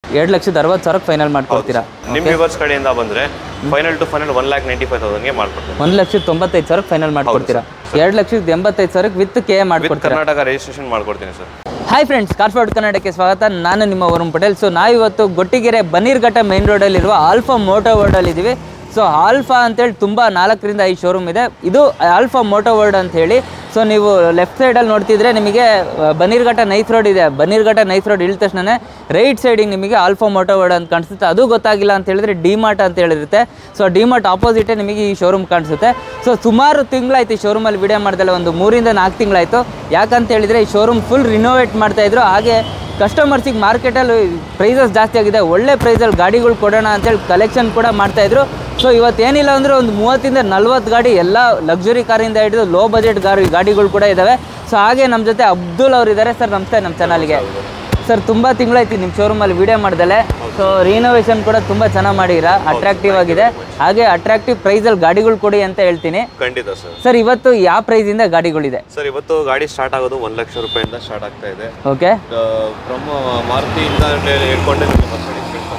ಎರಡು ಲಕ್ಷದ ಅರವತ್ತು ಸಾವಿರಕ್ಕೆ ಫೈನಲ್ ಮಾಡ್ಕೊಡ್ತೀರಾ ನಿಮ್ಮ ವ್ಯೂವರ್ಸ್ ಕಡೆಯಿಂದ ಬಂದ್ರೆ final to final one lakh ninety five ತೌಸಂಡ್ಗೆ ಮಾಡ್ಕೊಡ್ತೀನಿ ಒಂದು ಲಕ್ಷದ ತೊಂಬತ್ತೈದು ಸಾವಿರಕ್ಕೆ ಫೈನಲ್ ಮಾಡ್ಕೊಡ್ತೀರಾ ಎರಡು ಲಕ್ಷದ ಎಂಬತ್ತೈದು ಸಾವಿರಕ್ಕೆ ವಿತ್ ಕೆ ಎ ಮಾಡ್ಕೊಡ್ತೀರಾ ಕರ್ನಾಟಕ ರಿಜಿಸ್ಟ್ರೇಷನ್ ಮಾಡ್ಕೊಡ್ತೀನಿ ಸರ್ ಹಾಯ್ ಫ್ರೆಂಡ್ಸ್ ಕಾರ್ಫೋರ್ಡ್ ಕನ್ನಡಕ್ಕೆ ಸ್ವಾಗತ ನಾನು ನಿಮ್ಮ ವರುಣ್ ಪಟೇಲ್ ಸೊ ನಾವಿವತ್ತು ಗೊಟ್ಟಿಗೆರೆ ಬನ್ನೀರ್ಘಟ್ಟ ಮೇನ್ ರೋಡಲ್ಲಿರುವ ಆಲ್ಫಾ ಮೋಟೋ ವರ್ಲ್ಡಲ್ಲಿ ಇದ್ದೀವಿ ಸೊ ಆಲ್ಫಾ ಅಂತೇಳಿ ತುಂಬ ನಾಲ್ಕರಿಂದ ಐದು ಶೋರೂಮ್ ಇದೆ ಇದು ಆಲ್ಫಾ ಮೋಟೋ ವರ್ಲ್ಡ್ ಅಂತ ಹೇಳಿ ಸೊ ನೀವು ಲೆಫ್ಟ್ ಸೈಡಲ್ಲಿ ನೋಡ್ತಿದ್ರೆ ನಿಮಗೆ ಆ, ಬನ್ನೀರ್ಘಟ್ಟ ನೈಸ್ ರೋಡ್ ಇದೆ ಬನ್ನೀರ್ಘಟ್ಟ ನೈಸ್ ರೋಡ್ ಇಳಿದ ತಕ್ಷಣ ರೈಟ್ ಸೈಡಿಗೆ ನಿಮಗೆ ಆಲ್ಫಾ ಮೋಟೋ ವರ್ಲ್ಡ್ ಅಂತ ಕಾಣಿಸುತ್ತೆ ಅದು ಗೊತ್ತಾಗಿಲ್ಲ ಅಂತ ಹೇಳಿದ್ರೆ ಡಿಮಾರ್ಟ್ ಅಂತ ಹೇಳಿರುತ್ತೆ ಸೊ ಡಿಮಾರ್ಟ್ ಆಪೋಸಿಟೇ ನಿಮಗೆ ಈ ಶೋರೂಮ್ ಕಾಣಿಸುತ್ತೆ ಸೊ ಸುಮಾರು ತಿಂಗಳಾಯ್ತು ಈ ಶೋರೂಮಲ್ಲಿ ವಿಡಿಯೋ ಮಾಡ್ದಲ್ಲ ಒಂದು ಮೂರಿಂದ ನಾಲ್ಕು ತಿಂಗಳಾಯಿತು ಯಾಕಂತ ಹೇಳಿದರೆ ಈ ಶೋರೂಮ್ ಫುಲ್ ರಿನೋವೇಟ್ ಮಾಡ್ತಾಯಿದ್ರು ಹಾಗೆ ಕಸ್ಟಮರ್ಸಿಗೆ ಮಾರ್ಕೆಟಲ್ಲಿ ಪ್ರೈಸಸ್ ಜಾಸ್ತಿ ಆಗಿದೆ ಒಳ್ಳೆ ಪ್ರೈಸಲ್ಲಿ ಗಾಡಿಗಳು ಕೊಡೋಣ ಅಂತೇಳಿ ಕಲೆಕ್ಷನ್ ಕೂಡ ಮಾಡ್ತಾಯಿದ್ರು ಸೊ ಇವತ್ತೇನಿಲ್ಲ ಅಂದರೆ ಒಂದು ಮೂವತ್ತಿಂದ ನಲ್ವತ್ತು ಗಾಡಿ ಎಲ್ಲ ಲಕ್ಸುರಿ ಕಾರಿಂದ ಹಿಡಿದು ಲೋ ಬಜೆಟ್ ಗಾಡಿ ಗಾಡಿಗಳು ಕೂಡ ಇದ್ದಾವೆ ಸೊ ಹಾಗೆ ನಮ್ಮ ಜೊತೆ ಅಬ್ದುಲ್ ಅವರು ಇದ್ದಾರೆ ಸರ್ ನಮಸ್ತೆ ನಮ್ಮ ಚಾನಲ್ಗೆ ಸರ್ ತುಂಬ ತಿಂಗಳಾಯ್ತು ನಿಮ್ಮ ಶೋರೂಮಲ್ಲಿ ವಿಡಿಯೋ ಮಾಡ್ದಲೆ ಸೊ ರಿನೋವೇಷನ್ ಕೂಡ ತುಂಬ ಚೆನ್ನಾಗಿ ಮಾಡಿರಾ ಅಟ್ರಾಕ್ಟಿವ್ ಆಗಿದೆ ಹಾಗೆ ಅಟ್ರಾಕ್ಟಿವ್ ಪ್ರೈಸಲ್ಲಿ ಗಾಡಿಗಳು ಕೊಡಿ ಅಂತ ಹೇಳ್ತೀನಿ ಖಂಡಿತ ಸರ್ ಸರ್ ಇವತ್ತು ಯಾವ ಪ್ರೈಸಿಂದ ಗಾಡಿಗಳಿದೆ ಸರ್ ಇವತ್ತು ಗಾಡಿ ಸ್ಟಾರ್ಟ್ ಆಗೋದು ಒಂದು ಲಕ್ಷ ರೂಪಾಯಿಂದ ಸ್ಟಾರ್ಟ್ ಆಗ್ತಾ ಇದೆ ಓಕೆ ಫ್ರಮ್ ಮಾರುತಿಯಿಂದ ಹೇಳ್ಕೊಂಡೆ ನಿಮಗೆ ಮರ್ಸಿಡಿಸ್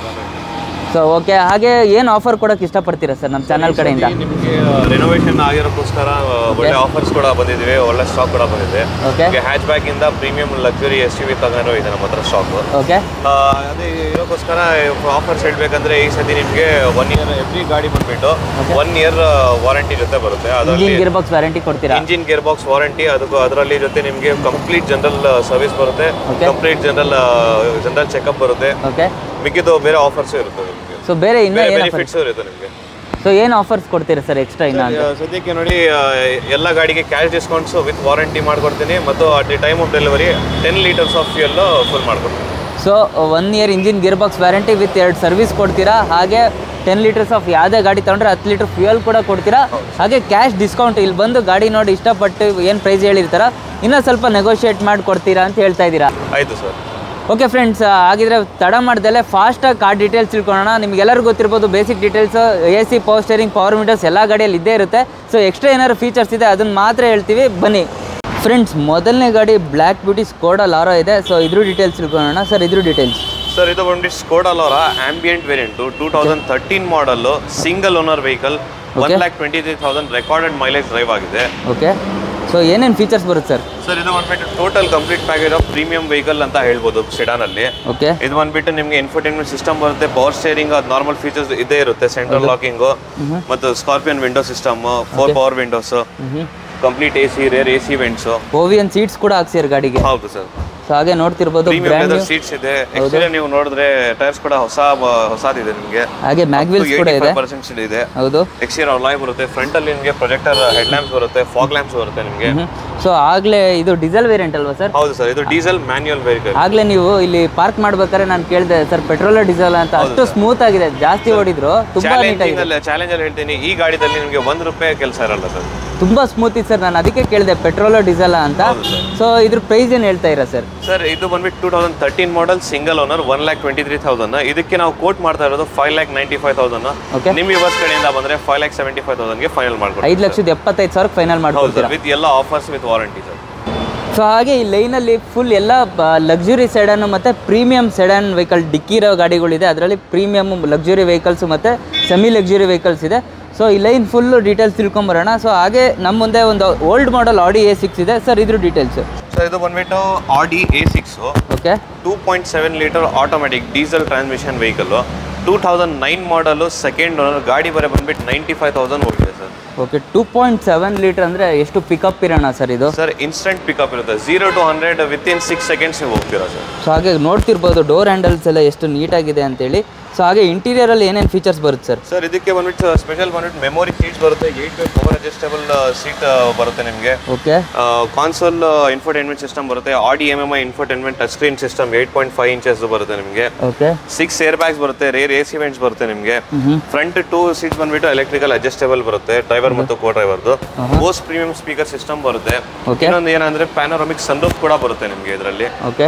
ಸೊ ಓಕೆ ಹಾಗೆ ಏನು ಆಫರ್ ಕೊಡೋಕೆ ಇಷ್ಟಪಡ್ತೀರಾ ಸರ್ ನಮ್ಮ ಚಾನಲ್ ಕಡೆಯಿಂದ ನಿಮಗೆ ರೆನೋವೇಷನ್ ಆಗಿರೋಕ್ಕೋಸ್ಕರ ಆ, ಒಳ್ಳೆ ಆಫರ್ಸ್ ಕೂಡ ಬಂದಿದ್ದೀವಿ ಒಳ್ಳೆ ಸ್ಟಾಕ್ ಕೂಡ ಬಂದಿದೆ ಓಕೆ ನಿಮಗೆ ಹ್ಯಾಚ್ ಬ್ಯಾಕ್ ಇಂದ premium luxury S U V ತಗೊಂಡು ಇದೆ ನಮ್ಮ ಹತ್ರ ಸ್ಟಾಕ್ ಓಕೆ ಅದೇ ಇರೋಕ್ಕೋಸ್ಕರ ಆಫರ್ಸ್ ಹೇಳ್ಬೇಕಂದ್ರೆ ಈ ಸತಿ ನಿಮಗೆ ಒನ್ ಇಯರ್ ಎವ್ರಿ ಗಾಡಿ ಬಂದ್ಬಿಟ್ಟು ಒನ್ ಇಯರ್ ವಾರಂಟಿ ಜೊತೆ ಬರುತ್ತೆ ಅದರಲ್ಲಿ ಇಂಜಿನ್ ಗಿಯರ್ ಬಾಕ್ಸ್ ವ್ಯಾರಂಟಿ ಕೊಡ್ತೀರಾ ಇಂಜಿನ್ ಗೇರ್ ಬಾಕ್ಸ್ ವಾರಂಟಿ ಅದಕ್ಕೂ ಅದರಲ್ಲಿ ಜೊತೆ ನಿಮಗೆ ಕಂಪ್ಲೀಟ್ ಜನರಲ್ ಸರ್ವಿಸ್ ಬರುತ್ತೆ Okay. Complete general general checkup ಬರುತ್ತೆ ಓಕೆ ಮಿಕ್ಕಿದ್ದು ಬೇರೆ ಆಫರ್ಸ್ ಇರುತ್ತೆ ನಿಮಗೆ ಸೊ ಬೇರೆ ಇನ್ನೂ ಬೇರೆ ಏನು ಬೆನಿಫಿಟ್ಸ್ ಇರುತ್ತೆ ನಿಮಗೆ ಸೊ ಏನು ಆಫರ್ಸ್ ಕೊಡ್ತೀರಾ ಸರ್ ಎಕ್ಸ್ಟ್ರಾ ಇನ್ನು ಅಂತ ಸದ್ಯಕ್ಕೆ ನೋಡಿ ಆ, ಎಲ್ಲ ಗಾಡಿಗೆ ಕ್ಯಾಶ್ ಡಿಸ್ಕೌಂಟ್ಸ್ ವಿತ್ ವಾರಂಟಿ ಮಾಡ್ಕೊಡ್ತೀನಿ ಮತ್ತು at the time of delivery ten litres of fuel full ಮಾಡ್ಕೊಡ್ತೀನಿ so one year engine gear box warranty with ಎರಡು ಸರ್ವಿಸ್ ಕೊಡ್ತೀರಾ ಹಾಗೆ ಟೆನ್ ಲೀಟರ್ಸ್ ಆಫ್ ಯಾವುದೇ ಗಾಡಿ ತೊಗೊಂಡ್ರೆ ಹತ್ತು ಲೀಟರ್ ಫ್ಯೂಯಲ್ ಕೂಡ ಕೊಡ್ತೀರಾ ಹಾಗೆ ಕ್ಯಾಶ್ ಡಿಸ್ಕೌಂಟ್ ಇಲ್ಲಿ ಬಂದು ಗಾಡಿ ನೋಡಿ ಇಷ್ಟಪಟ್ಟು ಏನು ಪ್ರೈಸ್ ಹೇಳಿರ್ತಾರ ಇನ್ನೂ ಸ್ವಲ್ಪ ನೆಗೋಷಿಯೇಟ್ ಮಾಡಿ ಕೊಡ್ತೀರಾ ಅಂತ ಹೇಳ್ತಾ ಇದ್ದೀರಾ ಆಯಿತು ಸರ್ ಓಕೆ ಫ್ರೆಂಡ್ಸ್ ಹಾಗಿದ್ರೆ ತಡ ಮಾಡ್ದಲೆ ಫಾಸ್ಟಾಗಿ ಕಾರ್ ಡೀಟೇಲ್ಸ್ ತಿಳ್ಕೊಳ್ಳೋಣ ನಿಮ್ಗೆಲ್ಲರಿಗೂ ಗೊತ್ತಿರ್ಬೋದು basic details A C power steering power windows ಎಲ್ಲ ಗಾಡಿಯಲ್ಲಿ ಇದ್ದೇ ಇರುತ್ತೆ ಸೊ ಎಕ್ಸ್ಟ್ರಾ ಏನಾದ್ರು ಫೀಚರ್ಸ್ ಇದೆ ಅದನ್ನು ಮಾತ್ರ ಹೇಳ್ತೀವಿ ಬನ್ನಿ ಫ್ರೆಂಡ್ಸ್ ಮೊದಲನೇ ಗಾಡಿ ಬ್ಲ್ಯಾಕ್ ಬ್ಯೂಟಿ ಸ್ಕೋಡಾ ಲಾರೋ ಇದೆ ಸೊ ಇದ್ರ ಡೀಟೇಲ್ಸ್ ತಿಳ್ಕೊಳ್ಳೋಣ ಸರ್ ಇದ್ರ ಡೀಟೇಲ್ಸ್ ಸರ್ ಇದು ಬಂದ್ಬಿಟ್ಟು Skoda Laura ambiente variant two thousand thirteen ಮಾಡಲ್ಲು single owner vehicle one lakh twenty three thousand recorded mileage drive ಆಗಿದೆ ಓಕೆ ಸೊ ಏನೇನು ಫೀಚರ್ಸ್ ಬರುತ್ತೆ ಸರ್ ಸರ್ ಇದು ಬಂದ್ಬಿಟ್ಟು total complete package of premium vehicle ಅಂತ ಹೇಳ್ಬೋದು ಸೆಡಾನ್ ಅಲ್ಲಿ ಓಕೆ ಇದು ಬಂದ್ಬಿಟ್ಟು ನಿಮಗೆ ಇನ್ಫರ್ಟೈನ್ಮೆಂಟ್ ಸಿಸ್ಟಮ್ ಬರುತ್ತೆ ಪವರ್ ಸ್ಟೇರಿಂಗ್ ಅದು ನಾರ್ಮಲ್ ಫೀಚರ್ಸ್ ಇದೇ ಇರುತ್ತೆ ಸೆಂಟ್ರಲ್ ಲಾಕಿಂಗು ಮತ್ತು scorpion window system four power windows complete A C rare A C vents ಓವಿಯನ್ ಸೀಟ್ಸ್ ಕೂಡ ಹಾಕ್ಸಿರ್ ಗಾಡಿಗೆ ಹೌದು ಸರ್ ಸೊ ಹಾಗೆ ನೋಡ್ತಿರ್ಬೋದು ಪ್ರೀಮಿಯಂ ಬ್ರ್ಯಾಂಡ್ ಲೆದರ್ ಸೀಟ್ಸ್ ಇದೆ ಎಕ್ಸ್ಟೀರಿಯರ್ ನೀವು ನೋಡಿದ್ರೆ ಟೈರ್ಸ್ ಕೂಡ ಹೊಸ ಹೊಸದಿದೆ ನಿಮಗೆ ಹಾಗೆ ಮ್ಯಾಗ್ವಿಲ್ಸ್ ಕೂಡ ಇದೆ ಪರ್ಸೆಂಟ್ಸ್ ಇದೆ ಹೌದು ಎಕ್ಸ್ಟೀರಿಯರ್ ಅಲಾಯ್ ಬರುತ್ತೆ ಫ್ರಂಟ್ ಅಲ್ಲಿ ನಿಮಗೆ ಪ್ರೊಜೆಕ್ಟರ್ ಹೆಡ್ ಲ್ಯಾಂಪ್ಸ್ ಬರುತ್ತೆ ಫಾಗ್ ಲ್ಯಾಂಪ್ಸ್ ಬರುತ್ತೆ ನಿಮಗೆ ಸೊ ಆಗಲೇ ಇದು ಡೀಸೆಲ್ ವೇರಿಯಂಟ್ ಅಲ್ವಾ ಸರ್ ಹೌದು ಸರ್ ಇದು ಡೀಸೆಲ್ ಮ್ಯಾನ್ಯುಯಲ್ ವೆಹಿಕಲ್ ಆಗ್ಲೇ ನೀವು ಇಲ್ಲಿ ಪಾರ್ಕ್ ಮಾಡ್ಬೇಕಾದ್ರೆ ನಾನು ಕೇಳಿದೆ ಸರ್ ಪೆಟ್ರೋಲ್ ಡೀಸೆಲ್ ಅಂತ ಅಷ್ಟು ಸ್ಮೂತ್ ಆಗಿದೆ ಜಾಸ್ತಿ ಓಡಿದ್ರು ತುಂಬಾ ನೀಟ್ ಚಾಲೆಂಜಿಂಗ್ ಆಗಿದೆ ಅಲ್ಲಿ ಚಾಲೆಂಜ್ ಅಲ್ಲಿ ಹೇಳ್ತೀನಿ ಈ ಗಾಡಿದಲ್ಲಿ ನಿಮಗೆ ಒಂದ್ ರೂಪಾಯಿ ಕೆಲಸ ಇರಲ್ಲ ಸರ್ ತುಂಬಾ ಸ್ಮೂತ್ ಇದೆ ಸರ್ ನಾನು ಅದಕ್ಕೆ ಕೇಳಿದೆ ಪೆಟ್ರೋಲ್ ಡೀಸೆಲ್ ಅಂತ ಸೊ ಇದ್ರ ಪ್ರೈಸ್ ಏನು ಹೇಳ್ತಾ ಇರಾ ಸರ್ ಸರ್ ಇದು ಬಂದ್ಬಿಟ್ಟು two thousand thirteen model single owner one lakh twenty three thousand ಇದಕ್ಕೆ ನಾವು ಕೋಟ್ ಮಾಡ್ತಾ ಇರೋದು five lakh ninety five thousand Okay. ನಿಮ್ಮ ಯುವಸ್ ಕಡೆಯಿಂದ ಬಂದ್ರೆ ಫೈವ್ ಲ್ಯಾಕ್ ಸೆವೆಂಟಿ ಫೈವ್ ತೌಸಂಡ್ಗೆ ಫೈನಲ್ ಮಾಡ್ಕೊಡ್ತೀವಿ ಐದು ಲಕ್ಷದ ಎಪ್ಪತ್ತೈದು ಸಾವಿರಕ್ಕೆ ಫೈನಲ್ ಹೌದು ಮಾಡ್ಕೊಡ್ತೀರಾ ಸರ್ ವಿತ್ ಎಲ್ಲ offers with warranty sir so ಹಾಗೆ ಈ ಲೈನಲ್ಲಿ ಫುಲ್ ಎಲ್ಲ ಲಕ್ಸುರಿ ಸೆಡನ್ ಮತ್ತು ಪ್ರೀಮಿಯಂ ಸೆಡನ್ ವೆಹಿಕಲ್ ಡಿಕ್ಕಿ ಇರೋ ಗಾಡಿಗಳಿದೆ ಅದರಲ್ಲಿ ಪ್ರೀಮಿಯಮ್ ಲಕ್ಸುರಿ ವೆಹಿಕಲ್ಸ್ ಮತ್ತು ಸೆಮಿ ಲಕ್ಸುರಿ ವೆಹಿಕಲ್ಸ್ ಇದೆ ಸೊ ಈ ಲೈನ್ ಫುಲ್ಲು ಡೀಟೇಲ್ಸ್ ತಿಳ್ಕೊಂಬರೋಣ ಸೊ ಹಾಗೆ ನಮ್ಮ ಮುಂದೆ ಒಂದು old model Audi A six ಇದೆ ಸರ್ ಇದ್ರ ಡೀಟೇಲ್ಸು ಸರ್ ಇದು ಬಂದ್ಬಿಟ್ಟು Audi A six okay two point seven litre automatic diesel transmission vehicle two thousand nine ಮಾಡಲು ಸೆಕೆಂಡ್ ಓನರ್ ಗಾಡಿ ಬರೀ ಬಂದ್ಬಿಟ್ಟು ನೈಂಟಿ ಫೈವ್ ತೌಸಂಡ್ ಹೋಗಿದೆ sir okay two point seven litre ಅಂದರೆ ಎಷ್ಟು ಪಿಕಪ್ ಇರೋಣ ಸರ್ ಇದು ಸರ್ ಇನ್ಸ್ಟೆಂಟ್ ಪಿಕಪ್ ಇರುತ್ತೆ zero to hundred within six seconds ನೀವು ಹೋಗ್ತೀರಾ ಸರ್ ಸೊ ಹಾಗೆ ನೋಡ್ತಿರ್ಬೋದು ಡೋರ್ ಹ್ಯಾಂಡಲ್ಸ್ ಎಲ್ಲ ಎಷ್ಟು ನೀಟಾಗಿದೆ ಅಂತೇಳಿ ಸೊ ಹಾಗೆ ಇಂಟೀರಿಯರಲ್ಲಿ ಏನೇನು ಫೀಚರ್ಸ್ ಬರುತ್ತೆ ಸರ್ ಸರ್ ಇದಕ್ಕೆ ಬಂದ್ಬಿಟ್ಟು ಸ್ಪೆಷಲ್ ಬಂದ್ಬಿಟ್ಟು ಮೆಮೊರಿ ಸೀಟ್ಸ್ ಬರುತ್ತೆ eight by power adjustable seat ಬರುತ್ತೆ ನಿಮಗೆ ಓಕೆ ಕಾನ್ಸೋಲ್ ಇನ್ಫರ್ಟೈನ್ಮೆಂಟ್ ಸಿಸ್ಟಮ್ ಬರುತ್ತೆ Audi M M I infotainment touch screen system eight point five inches ಬರುತ್ತೆ ನಿಮಗೆ ಓಕೆ ಸಿಕ್ಸ್ ಏರ್ ಬ್ಯಾಗ್ಸ್ ಬರುತ್ತೆ ರೇರ್ ಎ ಸಿ ವೆಂಟ್ಸ್ ಬರುತ್ತೆ ನಿಮಗೆ front two seats ಬಂದ್ಬಿಟ್ಟು electrical adjustable ಬರುತ್ತೆ ಡ್ರೈವರ್ ಮತ್ತು ಕೋ ಡ್ರೈವರ್ದು ಬೋಸ್ ಪ್ರೀಮಿಯಂ ಸ್ಪೀಕರ್ ಸಿಸ್ಟಮ್ ಬರುತ್ತೆ Okay. ಇನ್ನೊಂದು ಏನಂದ್ರೆ ಪ್ಯಾನೋರಮಿಕ್ ಸನ್ರೂಫ್ ಕೂಡ ಬರುತ್ತೆ ನಿಮಗೆ ಇದರಲ್ಲಿ ಓಕೆ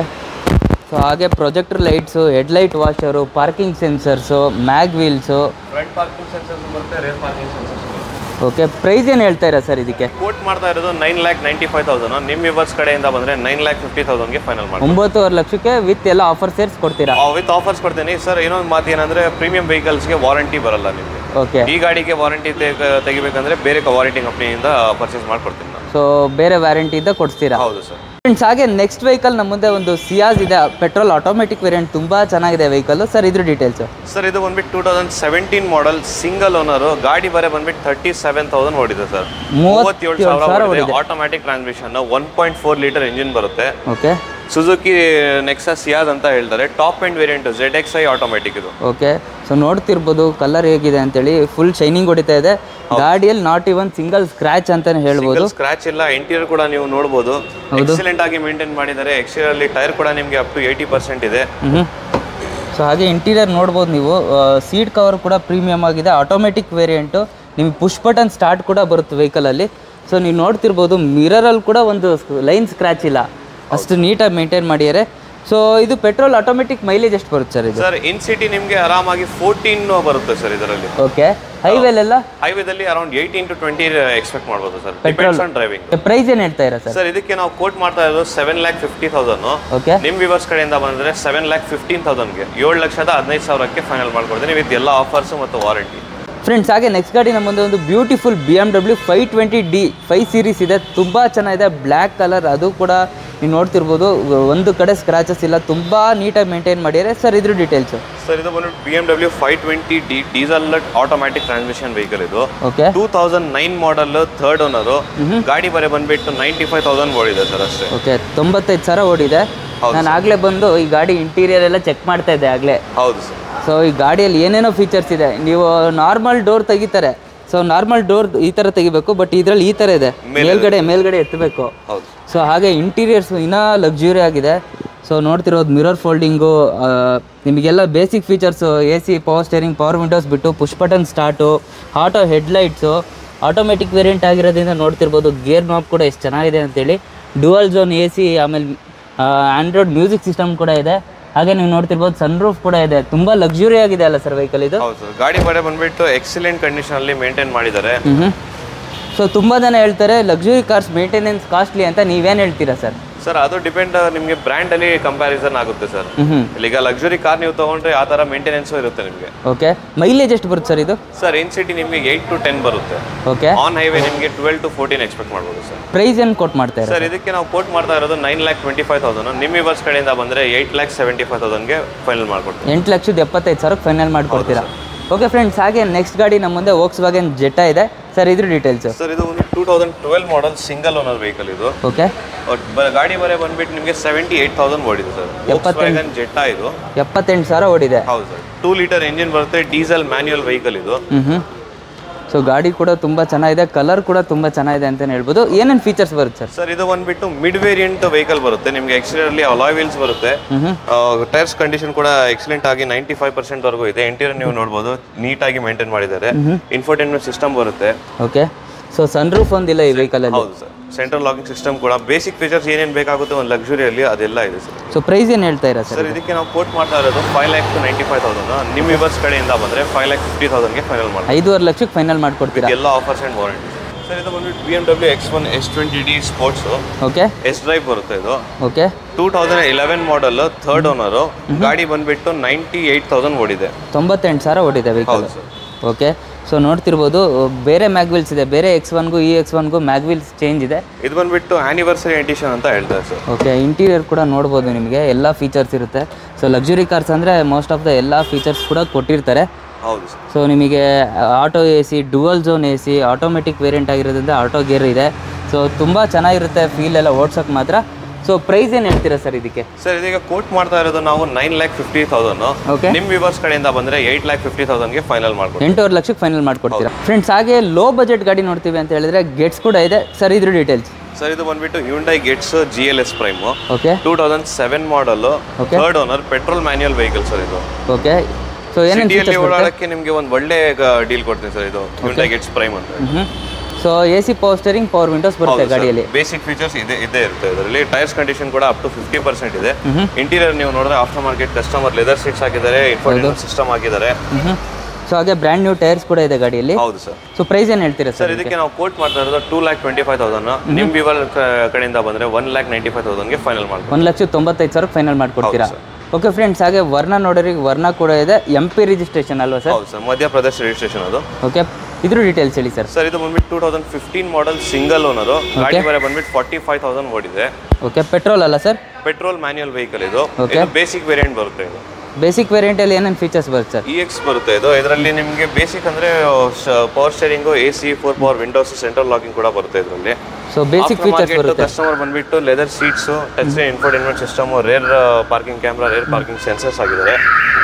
ಸೊ ಹಾಗೆ projector lights headlight washer parking sensors mag wheels front parking sensors ಬರುತ್ತೆ ರೇರ್ ಪಾರ್ಕಿಂಗ್ ಸೆನ್ಸರ್ಸ್ ಬರುತ್ತೆ ಓಕೆ ಪ್ರೈಸ್ ಏನು ಹೇಳ್ತಾ ಇರಾ ಸರ್ ಇದಕ್ಕೆ ಕೋಟ್ ಮಾಡ್ತಾ ಇರೋದು nine lakh ninety five thousand ನಿಮ್ಮ ವಿವರ್ಸ್ ಕಡೆಯಿಂದ ಬಂದ್ರೆ ನೈನ್ ಲ್ಯಾಕ್ ಫಿಫ್ಟಿ ತೌಸಂಡ್ಗೆ ಫೈನಲ್ ಮಾಡಿ ಒಂಬತ್ತುವರೆ ಲಕ್ಷಕ್ಕೆ ವಿತ್ ಎಲ್ಲ ಆಫರ್ ಸೇರ್ಸ್ ಕೊಡ್ತೀರಾ ವಿತ್ ಆಫರ್ಸ್ ಕೊಡ್ತೀನಿ ಸರ್ ಇನ್ನೊಂದು ಮಾತು ಏನಂದ್ರೆ ಪ್ರೀಮಿಯಂ ವೆಹಿಕಲ್ಸ್ಗೆ ವಾರಂಟಿ ಬರಲ್ಲ ನಿಮಗೆ ಓಕೆ ಈ ಗಾಡಿಗೆ ವಾರಂಟಿ ತೆಗಿಬೇಕಂದ್ರೆ ಬೇರೆ ವಾರಂಟಿ ಕಂಪ್ನಿಯಿಂದ ಪರ್ಚೇಸ್ ಮಾಡ್ಕೊಡ್ತೀನಿ ನಾನು ಸೊ ಬೇರೆ ವ್ಯಾರಂಟಿ ಇದ್ದ ಕೊಡ್ತೀರಾ ಹೌದು ಸರ್ ಫ್ರೆಂಡ್ಸ್ ಹಾಗೆ ನೆಕ್ಸ್ಟ್ ವೆಹಿಕಲ್ ನಮ್ಮ ಮುಂದೆ ಒಂದು ಸಿಯಾಸ್ ಇದೆ ಪೆಟ್ರೋಲ್ ಆಟೋಮೆಟಿಕ್ ವೇರಿಯಂಟ್ ತುಂಬ ಚೆನ್ನಾಗಿದೆ ವೆಹಿಕಲ್ ಸರ್ ಇದ್ರ ಡೀಟೇಲ್ಸು ಸರ್ ಇದು ಬಂದ್ಬಿಟ್ಟು two thousand seventeen model single owner ಗಾಡಿ ಬರೆ ಬಂದ್ಬಿಟ್ಟು ತರ್ಟಿ ಸೆವೆನ್ ತೌಸಂಡ್ ಓಡಿದೆ ಸರ್ ಮೂವತ್ತೇಳು ಸಾವಿರ ಸಾವಿರ ಓಡಿದೆ automatic transmission one point four litre engine ಬರುತ್ತೆ ಓಕೆ ಸುಜುಕಿ ನೆಕ್ಸಾ ಸಿಯಾದ್ ಅಂತ ಹೇಳ್ತಾರೆ top end variant Z X I automatic ಇದು ಓಕೆ ಸೊ ನೋಡ್ತಿರ್ಬೋದು ಕಲರ್ ಹೇಗಿದೆ ಅಂತೇಳಿ ಫುಲ್ ಶೈನಿಂಗ್ ಹೊಡಿತಾ ಇದೆ ಗಾಡಿಯಲ್ಲಿ ನಾಟ್ ಇವನ್ ಸಿಂಗಲ್ ಸ್ಕ್ರಾಚ್ ಅಂತಾನೆ ಹೇಳ್ಬೋದು ಸ್ಕ್ರಾಚ್ ಇಲ್ಲ ಇಂಟೀರಿಯರ್ ಕೂಡ ನೀವು ನೋಡಬಹುದು ಎಕ್ಸಲೆಂಟ್ ಆಗಿ ಮೇಂಟೈನ್ ಮಾಡಿದ್ದಾರೆ ಎಕ್ಸ್ಟೀರಿಯರ್ ಅಲ್ಲಿ ಟೈರ್ ಕೂಡ ನಿಮಗೆ ಅಪ್ ಟು ಏಯ್ಟಿ ಪರ್ಸೆಂಟ್ ಇದೆ ಹ್ಞೂ ಸೊ ಹಾಗೆ ಇಂಟೀರಿಯರ್ ನೋಡ್ಬೋದು ನೀವು ಸೀಟ್ ಕವರ್ ಕೂಡ ಪ್ರೀಮಿಯಮ್ ಆಗಿದೆ ಆಟೋಮೆಟಿಕ್ ವೇರಿಯಂಟು ನಿಮಗೆ ಪುಷ್ ಬಟನ್ ಸ್ಟಾರ್ಟ್ ಕೂಡ ಬರುತ್ತೆ ವೆಹಿಕಲಲ್ಲಿ ಸೊ ನೀವು ನೋಡ್ತಿರ್ಬೋದು ಮಿರರಲ್ಲಿ ಕೂಡ ಒಂದು ಲೈನ್ ಸ್ಕ್ರ್ಯಾಚ್ ಇಲ್ಲ ಅಷ್ಟು ನೀಟಾಗಿ ಮೇಂಟೈನ್ ಮಾಡಿದ್ದಾರೆ ಸೊ ಇದು ಪೆಟ್ರೋಲ್ ಆಟೋಮೆಟಿಕ್ ಮೈಲೇಜ್ ಎಷ್ಟು ಬರುತ್ತೆ ಸರ್ ಇದು ಸರ್ ಇನ್ ಸಿಟಿ ನಿಮಗೆ ಆರಾಮಾಗಿ ಫೋರ್ಟೀನ್ ಬರುತ್ತೆ ಸರ್ ಇದರಲ್ಲಿ ಓಕೆ ಹೈವೇಲೆಲ್ಲ ಹೈವೇದಲ್ಲಿ around eighteen to twenty expect ಮಾಡ್ಬೋದು sir depends on driving price ಏನು ಹೇಳ್ತಾ ಇರಾ ಸರ್ ಸರ್ ಇದಕ್ಕೆ ನಾವು ಕೋಟ್ ಮಾಡ್ತಾ ಇರೋದು seven lakh fifty thousand okay ನಿಮ್ ವಿವರ್ಸ್ ಕಡೆಯಿಂದ ಬಂದ್ರೆ ಸೆವೆನ್ ಲ್ಯಾಕ್ ಫಿಫ್ಟೀನ್ ತೌಸಂಡ್ಗೆ ಏಳು ಲಕ್ಷದ ಹದಿನೈದು ಸಾವಿರಕ್ಕೆ ಫೈನಲ್ ಮಾಡ್ಕೊಡ್ತೀನಿ ವಿತ್ ಎಲ್ಲ ಆಫರ್ಸ್ ಮತ್ತು ವಾರಂಟಿ ಫ್ರೆಂಡ್ಸ್ ಹಾಗೆ ನೆಕ್ಸ್ಟ್ ಗಾಡಿ ನಮ್ಮ ಮುಂದೆ ಒಂದು beautiful B M W five twenty D five series ಇದೆ ತುಂಬ ಚೆನ್ನಾಗಿದೆ ಬ್ಲ್ಯಾಕ್ ಕಲರ್ ಅದು ಕೂಡ ನೀವು ನೋಡ್ತಿರ್ಬೋದು ಒಂದು ಕಡೆ ಸ್ಕ್ರಾಚಸ್ ಇಲ್ಲ ತುಂಬ ನೀಟಾಗಿ ಮೇಂಟೈನ್ ಮಾಡಿದ್ದಾರೆ ಸರ್ ಇದ್ರ ಡೀಟೇಲ್ಸು ಸರ್ ಇದು ಬಂದ್ಬಿಟ್ಟು B M W five twenty D diesel automatic transmission vehicle ಇದು okay two thousand nine model third owner ಗಾಡಿ ಬರೆ ಬಂದ್ಬಿಟ್ಟು ನೈಂಟಿ ಫೈವ್ ತೌಸಂಡ್ ಓಡಿದೆ ಸರ್ ಅಷ್ಟೇ ಓಕೆ ತೊಂಬತ್ತೈದು ಸಾವಿರ ಓಡಿದೆ ಹೌದು ನಾನು ಆಗಲೇ ಬಂದು ಈ ಗಾಡಿ ಇಂಟೀರಿಯರ್ ಎಲ್ಲ ಚೆಕ್ ಮಾಡ್ತಾ ಇದ್ದೆ ಆಗಲೇ ಹೌದು ಸರ್ ಸೊ ಈ ಗಾಡಿಯಲ್ಲಿ ಏನೇನೋ ಫೀಚರ್ಸ್ ಇದೆ ನೀವು ನಾರ್ಮಲ್ ಡೋರ್ ತೆಗಿತಾರೆ ಸೊ ನಾರ್ಮಲ್ ಡೋರ್ ಈ ಥರ ತೆಗಿಬೇಕು ಬಟ್ ಇದರಲ್ಲಿ ಈ ಥರ ಇದೆ ಮೇಲ್ಗಡೆ ಮೇಲ್ಗಡೆ ಎತ್ತಬೇಕು ಹೌದು ಸೊ ಹಾಗೆ ಇಂಟೀರಿಯರ್ಸ್ ಇನ್ನೂ ಲಕ್ಸುರಿ ಆಗಿದೆ ಸೊ ನೋಡ್ತಿರೋದು ಮಿರರ್ ಫೋಲ್ಡಿಂಗು ನಿಮಗೆಲ್ಲ basic features A C power steering power windows ಬಿಟ್ಟು push button start auto headlights automatic variant ಆಗಿರೋದ್ರಿಂದ ನೋಡ್ತಿರ್ಬೋದು ಗೇರ್ ನಾಬ್ ಕೂಡ ಎಷ್ಟು ಚೆನ್ನಾಗಿದೆ ಅಂತೇಳಿ ಡುವಲ್ ಝೋನ್ ಎ ಸಿ ಆಮೇಲೆ ಆಂಡ್ರಾಯ್ಡ್ ಮ್ಯೂಸಿಕ್ ಸಿಸ್ಟಮ್ ಕೂಡ ಇದೆ ಹಾಗೆ ನೀವು ನೋಡ್ತಿರ್ಬೋದು ಸನ್ ರೂಫ್ ಕೂಡ ಇದೆ ತುಂಬ ಲಕ್ಸುರಿ ಆಗಿದೆ ಅಲ್ಲ ಸರ್ ವೆಹಿಕಲ್ ಇದು ಹೌದು ಸರ್ ಗಾಡಿ ಬರೆ ಬಂದ್ಬಿಟ್ಟು ಎಕ್ಸಲೆಂಟ್ ಕಂಡೀಷನ್ ಅಲ್ಲಿ ಮೇಂಟೈನ್ ಮಾಡಿದ್ದಾರೆ ಹ್ಞೂ ಸೊ ತುಂಬ ಜನ ಹೇಳ್ತಾರೆ ಲಕ್ಸುರಿ ಕಾರ್ಸ್ ಮೇಂಟೆನೆನ್ಸ್ ಕಾಸ್ಟ್ಲಿ ಅಂತ ನೀವೇನು ಹೇಳ್ತೀರಾ ಸರ್ ಸರ್ ಅದು ಡಿಪೆಂಡ್ ನಿಮಗೆ ಬ್ರ್ಯಾಂಡ್ ಅಲ್ಲಿ ಕಂಪ್ಯಾರಿಸನ್ ಆಗುತ್ತೆ ಸರ್ ಹ್ಞೂ ಈಗ ಲಕ್ಸುರಿ ಕಾರ್ ನೀವು ತಗೊಂಡ್ರೆ ಆ ತರ ಮೇಂಟೆನೆನ್ಸ್ ಇರುತ್ತೆ ನಿಮಗೆ ಓಕೆ ಮೈಲೇಜ್ ಎಷ್ಟು ಬರುತ್ತೆ ಸರ್ ಇದು ಸರ್ ಇನ್ ಸಿಟಿ ನಿಮಗೆ ಏಯ್ಟ್ ಟು ಟೆನ್ ಬರುತ್ತೆ ಓಕೆ ಆನ್ ಹೈವೇ ನಿಮಗೆ ಟ್ವೆಲ್ ಟು ಫೋರ್ಟೀನ್ ಎಕ್ಸ್ಪೆಕ್ಟ್ ಮಾಡ್ಬೋದು ಸರ್ ಪ್ರೈಸ್ ಏನು ಕೊಟ್ಟು ಮಾಡ್ತಾರೆ ಸರ್ ಇದಕ್ಕೆ ನಾವು ಕೋಟ್ ಮಾಡ್ತಾ ಇರೋದು nine lakh twenty five thousand ನಿಮ್ಮ ವಿವರ್ಸ್ ಕಡೆಯಿಂದ ಬಂದ್ರೆ ಏಯ್ಟ್ ಲ್ಯಾಕ್ ಸೆವೆಂಟಿ ಫೈವ್ ತೌಸಂಡ್ಗೆ ಫೈನಲ್ ಮಾಡ್ಕೊಡ್ತೀವಿ ಎಂಟು ಲಕ್ಷದ ಎಪ್ಪತ್ತೈದು ಸಾವಿರಕ್ಕೆ ಫೈನಲ್ ಮಾಡಿಕೊಡ್ತೀರಾ ಓಕೆ ಫ್ರೆಂಡ್ಸ್ ಹಾಗೆ ನೆಕ್ಸ್ಟ್ ಗಾಡಿ ನಮ್ಮ ಮುಂದೆ ವೋಕ್ಸ್ ವ್ಯಾಗನ್ ಜೆಟಾ ಇದೆ ಸರ್ ಇದ್ರ ಡೀಟೇಲ್ಸು ಸರ್ ಇದು ಒಂದು two thousand twelve model single owner vehicle ಇದು ಓಕೆ ಬಟ್ ಬ- ಗಾಡಿ ಬರೆ ಬಂದ್ಬಿಟ್ಟು ನಿಮಗೆ ಸೆವೆಂಟಿ ಏಟ್ ತೌಸಂಡ್ ಓಡಿದೆ ಸರ್ ವ್ಯಾಗನ್ ಜೆಟ್ಟಾ ಇದು ಎಪ್ಪತ್ತೆಂಟು ಸಾವಿರ ಓಡಿದೆ ಹೌದು ಸರ್ ಟೂ ಲೀಟರ್ ಇಂಜಿನ್ ಬರುತ್ತೆ ಡೀಸೆಲ್ ಮ್ಯಾನ್ಯುಯಲ್ ವೆಹಿಕಲ್ ಇದು ಹ್ಞೂ ಹ್ಞೂ ಸೊ ಗಾಡಿ ಕೂಡ ತುಂಬ ಚೆನ್ನಾಗಿದೆ ಕಲರ್ ಕೂಡ ತುಂಬ ಚೆನ್ನಾಗಿದೆ ಅಂತಲೇ ಹೇಳ್ಬೋದು ಏನೇನು ಫೀಚರ್ಸ್ ಬರುತ್ತೆ ಸರ್ ಸರ್ ಇದು ಬಂದ್ಬಿಟ್ಟು ಮಿಡ್ ವೇರಿಯಂಟ್ ವೆಹಿಕಲ್ ಬರುತ್ತೆ ನಿಮಗೆ ಎಕ್ಸ್ಟೀರಿಯರ್ಲಿ ಅಲಾಯ್ ವೀಲ್ಸ್ ಬರುತ್ತೆ ಹ್ಞೂ ಟೈರ್ಸ್ ಕಂಡೀಷನ್ ಕೂಡ ಎಕ್ಸಲೆಂಟ್ ಆಗಿ ನೈಂಟಿ ಫೈವ್ ಪರ್ಸೆಂಟ್ ವರೆಗೂ ಇದೆ ಇಂಟೀರಿಯರ್ ನೀವು ನೋಡ್ಬೋದು ನೀಟಾಗಿ ಮೇಂಟೈನ್ ಮಾಡಿದ್ದಾರೆ ಇನ್ಫೋಟೈನ್ಮೆಂಟ್ ಸಿಸ್ಟಮ್ ಬರುತ್ತೆ ಓಕೆ ಸೊ ಸನ್ ರೂಫ್ ಒಂದಿಲ್ಲ ಈ ವೆಹಿಕಲಲ್ಲಿ ಹೌದು ಸರ್ ಸೆಂಟ್ರಲ್ ಲಾಕಿಂಗ್ ಸಿಸ್ಟಮ್ ಕೂಡ ಬೇಸಿಕ್ ಫೀಚರ್ಸ್ ಏನೇನು ಬೇಕಾಗುತ್ತೆ ಒಂದು ಲಕ್ಸುರಿಯಲ್ಲಿ ಅದೆಲ್ಲ ಇದೆ ಸರ್ ಸೊ ಪ್ರೈಸ್ ಏನು ಹೇಳ್ತಾ ಇರಾ ಸರ್ ಸರ್ ಇದಕ್ಕೆ ನಾವು ಕೋಟ್ ಮಾಡ್ತಾ ಇರೋದು five lakh to ninety five thousand ನಿಮ್ಮ ವಿವರ್ಸ್ ಕಡೆಯಿಂದ ಬಂದರೆ ಫೈವ್ ಲ್ಯಾಕ್ ಫಿಫ್ಟಿ ತೌಸಂಡ್ಗೆ ಫೈನಲ್ ಮಾಡಿ ಐದೂವರೆ ಲಕ್ಷಕ್ಕೆ ಫೈನಲ್ ಮಾಡಿಕೊಡ್ತೀರಾ ಎಲ್ಲ ಆಫರ್ಸ್ ಆ್ಯಂಡ್ ವಾರಂಟಿ ಸರ್ ಇದು ಬಂದ್ಬಿಟ್ಟು B M W X one S twenty D sports okay S drive ಬರುತ್ತೆ ಇದು okay two thousand eleven model third owner ಗಾಡಿ ಬಂದ್ಬಿಟ್ಟು ನೈಂಟಿ ಏಯ್ಟ್ ತೌಸಂಡ್ ಓಡಿದೆ ತೊಂಬತ್ತೆಂಟು ಸಾವಿರ ಓಡಿದೆ ವೆಹಿಕಲ್ ಹೌದು ಸರ್ ಓಕೆ ಸೊ ನೋಡ್ತಿರ್ಬೋದು ಬೇರೆ ಮ್ಯಾಗ್ವಿಲ್ಸ್ ಇದೆ ಬೇರೆ ಎಕ್ಸ್ ಒನ್ಗೂ ಈ ಎಕ್ಸ್ ಒನ್ಗೂ ಮ್ಯಾಗ್ವಿಲ್ಸ್ ಚೇಂಜ್ ಇದೆ ಇದು ಬಂದ್ಬಿಟ್ಟು ಆನಿವರ್ಸರಿ ಎಡಿಷನ್ ಅಂತ ಹೇಳ್ತಾರೆ ಸರ್ ಓಕೆ ಇಂಟೀರಿಯರ್ ಕೂಡ ನೋಡ್ಬೋದು ನಿಮಗೆ ಎಲ್ಲ ಫೀಚರ್ಸ್ ಇರುತ್ತೆ ಸೊ ಲಕ್ಸುರಿ ಕಾರ್ಸ್ ಅಂದರೆ ಮೋಸ್ಟ್ ಆಫ್ ದ ಎಲ್ಲ ಫೀಚರ್ಸ್ ಕೂಡ ಕೊಟ್ಟಿರ್ತಾರೆ ಹೌದು ಸರ್ ಸೊ ನಿಮಗೆ auto A C dual zone A C automatic variant ಆಗಿರೋದ್ರಿಂದ ಆಟೋ ಗೇರ್ ಇದೆ ಸೊ ತುಂಬ ಚೆನ್ನಾಗಿರುತ್ತೆ ಫೀಲ್ ಎಲ್ಲ ಓಡ್ಸೋಕೆ ಮಾತ್ರ ಸೊ ಪ್ರೈಸ್ ಏನು ಹೇಳ್ತೀರಾ ಸರ್ ಇದಕ್ಕೆ ಸರ್ ಇದೀಗ ಕೋಟ್ ಮಾಡ್ತಾ ಇರೋದು ನಾವು nine lakh fifty thousand Okay. ನಿಮ್ಮ ವಿವರ್ಸ್ ಕಡೆಯಿಂದ ಬಂದರೆ ಏಯ್ಟ್ ಲ್ಯಾಕ್ ಫಿಫ್ಟಿ ತೌಸಂಡ್ಗೆ ಫೈನಲ್ ಮಾಡ್ಕೊಡ್ತೀವಿ ಎಂಟೂವರೆ ಲಕ್ಷಕ್ಕೆ ಫೈನಲ್ ಮಾಡ್ಕೊಡ್ತೀರಾ ಫ್ರೆಂಡ್ಸ್ ಹಾಗೆ ಲೋ ಬಜೆಟ್ ಗಾಡಿ ನೋಡ್ತೀವಿ ಅಂತ ಹೇಳಿದ್ರೆ ಗೆಟ್ಸ್ ಕೂಡ ಇದೆ ಸರ್ ಇದ್ರ ಡೀಟೇಲ್ಸ್ ಸರ್ ಇದು ಬಂದ್ಬಿಟ್ಟು Hyundai Getz G L S prime okay two thousand seven model Okay. Third owner petrol manual vehicle sir ಇದು ಓಕೆ ಸೊ ಏನೇನು ಸಿಟಿಯಲ್ಲಿ ಓಡಾಡಕ್ಕೆ ನಿಮಗೆ ಒಂದು ಒಳ್ಳೆ ಡೀಲ್ ಕೊಡ್ತೀನಿ ಸರ್ ಇದು ಹ್ಯುಂಡೈ ಗೆಟ್ಸ್ ಪ್ರೈಮ್ ಅಂತ ಹ್ಞೂ so A C power steering power windows ಬರುತ್ತೆ ಗಾಡಿಯಲ್ಲಿ ಬೇಸಿಕ್ ಫೀಚರ್ಸ್ ಇದೆ ಇದೇ ಇರುತ್ತೆ ಇದರಲ್ಲಿ ಟೈರ್ಸ್ ಕಂಡೀಷನ್ ಕೂಡ ಅಪ್ ಟು ಫಿಫ್ಟಿ ಪರ್ಸೆಂಟ್ ಇದೆ ಇಂಟೀರಿಯರ್ ನೀವು ನೋಡಿದ್ರೆ after market customer leather seats ಹಾಕಿದ್ದಾರೆ ಇನ್ಫೋಟೈನ್ಮೆಂಟ್ ಸಿಸ್ಟಮ್ ಹಾಕಿದ್ದಾರೆ ಹ್ಞೂ ಸೊ ಹಾಗೆ ಬ್ರ್ಯಾಂಡ್ ನ್ಯೂ ಟೈರ್ಸ್ ಕೂಡ ಇದೆ ಗಾಡಿಯಲ್ಲಿ ಹೌದು ಸರ್ ಸೊ ಪ್ರೈಸ್ ಏನು ಹೇಳ್ತೀರಾ ಸರ್ ಸರ್ ಇದಕ್ಕೆ ನಾವು ಕೋಟ್ ಮಾಡ್ತಾ ಇರೋದು two lakh twenty five thousand ನಿಮ್ ವಿವಲ್ ಕಡೆಯಿಂದ ಬಂದ್ರೆ ಒನ್ ಲ್ಯಾಕ್ ನೈಂಟಿ ಫೈವ್ ತೌಸಂಡ್ಗೆ ಫೈನಲ್ ಮಾಡ್ಬೋದು ಒಂದು ಲಕ್ಷ ತೊಂಬತ್ತೈದು ಸಾವಿರ ಫೈನಲ್ ಮಾಡ್ಕೊಡ್ತೀರಾ ಓಕೆ ಫ್ರೆಂಡ್ಸ್ ಹಾಗೆ ವರ್ಣ ನೋಡೋರಿಗೆ ವರ್ಣ ಕೂಡ ಇದೆ ಎಂ ಪಿ ರಿಜಿಸ್ಟ್ರೇಷನ್ ಅಲ್ವಾ ಸರ್ ಹೌದು ಸರ್ ಮಧ್ಯಪ್ರದೇಶ್ ರಿಜಿಸ್ಟ್ರೇಷನ್ ಅದು ಓಕೆ ಇದ್ರ ಡೀಟೇಲ್ಸ್ ಹೇಳಿ ಸರ್ ಸರ್ ಇದು ಬಂದ್ಬಿಟ್ಟು two thousand fifteen model single owner ಗಾಡಿ ಬೇರೆ ಬಂದ್ಬಿಟ್ಟು ಫಾರ್ಟಿ ಫೈವ್ ತೌಸಂಡ್ ಓಡಿದೆ ಓಕೆ ಪೆಟ್ರೋಲ್ ಅಲ್ಲ ಸರ್ ಪೆಟ್ರೋಲ್ ಮ್ಯಾನ್ಯುಯಲ್ ವೆಹಿಕಲ್ ಇದು Okay. ಇದು ಬೇಸಿಕ್ ವೇರಿಯಂಟ್ ಬರುತ್ತೆ ಇದು ಬೇಸಿಕ್ ವೇರಿಯಂಟಲ್ಲಿ ಏನೇನು ಫೀಚರ್ಸ್ ಬರುತ್ತೆ ಸರ್ ಇ ಎಕ್ಸ್ ಬರುತ್ತೆ ಇದು ಇದರಲ್ಲಿ ನಿಮಗೆ ಬೇಸಿಕ್ ಅಂದ್ರೆ power steering A C four power windows central locking ಕೂಡ ಬರುತ್ತೆ ಇದರಲ್ಲಿ ಸೊ ಬೇಸಿಕ್ ಫೀಚರ್ಸ್ ಬರುತ್ತೆ ಕಸ್ಟಮರ್ ಬಂದ್ಬಿಟ್ಟು leather seats touch screen infotainment system rear parking camera rear parking sensors ಆಗಿದ್ದಾರೆ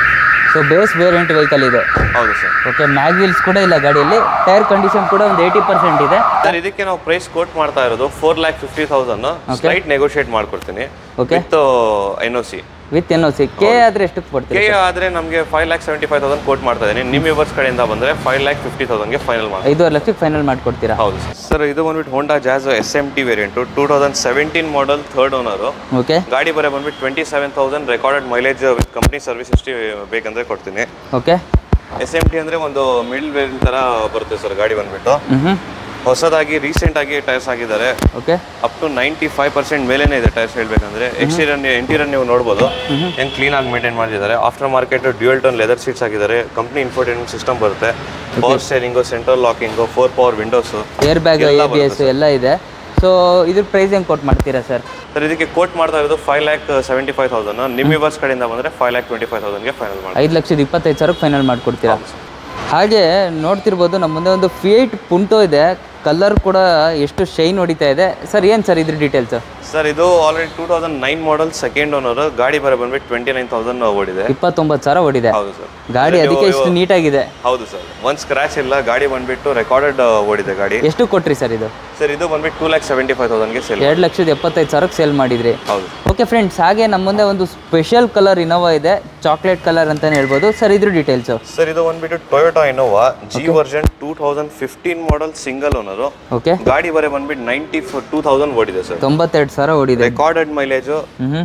ಸೊ ಬೇಸ್ ವೇರಿಯಂಟ್ ವೆಹಿಕಲ್ ಇದು ಹೌದು ಸರ್ ಓಕೆ ಮ್ಯಾಗ್ wheels ಕೂಡ ಇಲ್ಲ ಗಾಡಿಯಲ್ಲಿ ಟೈರ್ ಕಂಡೀಷನ್ ಕೂಡ ಒಂದು ಏಯ್ಟಿ ಪರ್ಸೆಂಟ್ ಇದೆ ಸರ್ ಇದಕ್ಕೆ ನಾವು ಪ್ರೈಸ್ ಕೋಟ್ ಮಾಡ್ತಾ ಇರೋದು four lakh fifty thousand slight negotiate ಮಾಡ್ಕೊಡ್ತೀನಿ Okay. With N O C with N O C ಕೆ ಆದರೆ ಎಷ್ಟಕ್ಕೆ ಕೊಡ್ತೀರಾ ಕೆ ಆದ್ರೆ ನಮಗೆ five lakh seventy five thousand quote ಮಾಡ್ತಾ ಇದ್ದೀನಿ ನಿಮ್ಮ ಯೂವರ್ಸ್ ಕಡೆಯಿಂದ ಬಂದ್ರೆ ಫೈವ್ ಲ್ಯಾಕ್ ಫಿಫ್ಟಿ ತೌಸಂಡ್ಗೆ ಫೈನಲ್ ಮಾಡಿ ಐದೂವರೆ ಲಕ್ಷಕ್ಕೆ ಫೈನಲ್ ಮಾಡ್ಕೊಡ್ತೀರಾ ಹೌದು ಸರ್ ಸರ್ ಇದು ಬಂದ್ಬಿಟ್ಟು Honda Jazz S M T variant two thousand seventeen model third owner okay ಗಾಡಿ ಬರೋ ಬಂದ್ಬಿಟ್ಟು twenty seven thousand recorded mileage with company service history ಬೇಕಂದ್ರೆ ಕೊಡ್ತೀನಿ ಓಕೆ ಎಸ್ ಎಮ್ ಟಿ ಅಂದರೆ ಒಂದು ಮಿಡಲ್ ವೇರಿಯಂಟ್ ಥರ ಬರುತ್ತೆ ಸರ್ ಗಾಡಿ ಬಂದ್ಬಿಟ್ಟು ಹ್ಞೂ ಹೊಸದಾಗಿ ರೀಸೆಂಟ್ ಆಗಿ ಟೈರ್ಸ್ ಆಗಿದ್ದಾರೆ okay up to ninety five percent ಮೇಲೇನೆ ಇದೆ ಟೈರ್ಸ್ ಹೇಳ್ಬೇಕಂದ್ರೆ ಎಕ್ಸ್ಟೀರಿಯರ್ ಇಂಟೀರಿಯರ್ ನೀವು ನೋಡ್ಬೋದು ಹೆಂಗ್ ಕ್ಲೀನ್ ಆಗಿ ಮೇಂಟೈನ್ ಮಾಡಿದ್ದಾರೆ after market dual tone leather seats ಆಗಿದ್ದಾರೆ ಕಂಪ್ನಿ ಇನ್ಫೋಟೈನ್ಮೆಂಟ್ ಸಿಸ್ಟಮ್ ಬರುತ್ತೆ power steering central locking four power windows air bag A B S ಎಲ್ಲ ಇದೆ ಸೊ ಇದ್ರ ಪ್ರೈಸ್ ಹೆಂಗೆ ಕೊಟ್ಟು ಮಾಡ್ತೀರಾ ಸರ್ ಸರ್ ಇದಕ್ಕೆ ಕೋಟ್ ಮಾಡ್ತಾ ಇರೋದು five lakh seventy five thousand ನಿಮ್ಮ ಯೂವರ್ಸ್ ಕಡೆಯಿಂದ ಬಂದರೆ ಫೈವ್ ಲ್ಯಾಕ್ ಟ್ವೆಂಟಿ ಫೈವ್ ತೌಸಂಡ್ಗೆ ಫೈನಲ್ ಮಾಡಿ ಐದು ಲಕ್ಷದ ಇಪ್ಪತ್ತೈದು ಸಾವಿರಕ್ಕೆ ಫೈನಲ್ ಮಾಡ್ಕೊಡ್ತೀರಾ ಹಾಗೆ ನೋಡ್ತಿರ್ಬೋದು ನಮ್ಮ ಮುಂದೆ ಒಂದು ಫಿಯೇಟ್ ಪುಂಟೋ ಇದೆ ಕಲರ್ ಕೂಡ ಎಷ್ಟು ಶೈನ್ ಹೊಡಿತಾ ಇದೆ ಸರ್ ಏನು ಸರ್ ಇದ್ರ ಡೀಟೇಲ್ಸ್ ಸರ್ ಇದು already two thousand nine model second owner ಗಾಡಿ ಬರ ಬಂದ್ಬಿಟ್ಟು ಟ್ವೆಂಟಿ ನೈನ್ ತೌಸಂಡ್ ಓಡಿದೆ ಇಪ್ಪತ್ತೊಂಬತ್ತು ಸಾವಿರ ಹೊಡಿದೆ ಹೌದು ಸರ್ ಗಾಡಿ ಅದಕ್ಕೆ ಇಷ್ಟು ನೀಟಾಗಿದೆ ಹೌದು ಸರ್ ಒಂದು ಸ್ಕ್ರಾಚ್ ಇಲ್ಲ ಗಾಡಿ ಬಂದ್ಬಿಟ್ಟು ರೆಕಾರ್ಡೆಡ್ ಓಡಿದೆ ಗಾಡಿ ಎಷ್ಟು ಕೊಟ್ರಿ ಸರ್ ಇದು ಸರ್ ಇದು ಬಂದ್ಬಿಟ್ಟು ಟೂ ಲ್ಯಾಕ್ ಸೆವೆಂಟಿ ಫೈವ್ ತೌಸಂಡ್ಗೆ ಸೇಲ್ ಎರಡು ಲಕ್ಷದ ಎಪ್ಪತ್ತೈದು ಸಾವಿರಕ್ಕೆ ಸೇಲ್ ಮಾಡಿದ್ರಿ ಹೌದು ಓಕೆ ಫ್ರೆಂಡ್ಸ್ ಹಾಗೆ ನಮ್ಮ ಮುಂದೆ ಒಂದು ಸ್ಪೆಷಲ್ ಕಲರ್ ಇನೋವಾ ಇದೆ ಚಾಕ್ಲೇಟ್ ಕಲರ್ ಅಂತಲೇ ಹೇಳ್ಬೋದು ಸರ್ ಇದ್ರ ಡೀಟೇಲ್ಸು ಸರ್ ಇದು ಬಂದ್ಬಿಟ್ಟು Toyota Innova G version two thousand fifteen model single owner okay ಗಾಡಿ ಬರೀ ಬಂದ್ಬಿಟ್ಟು ನೈಂಟಿ ಟೂ ತೌಸಂಡ್ ಓಡಿದೆ ಸರ್ ತೊಂಬತ್ತೆರಡು ಸಾವಿರ ಓಡಿದೆ ರೆಕಾರ್ಡೆಡ್ ಮೈಲೇಜು ಹ್ಞೂ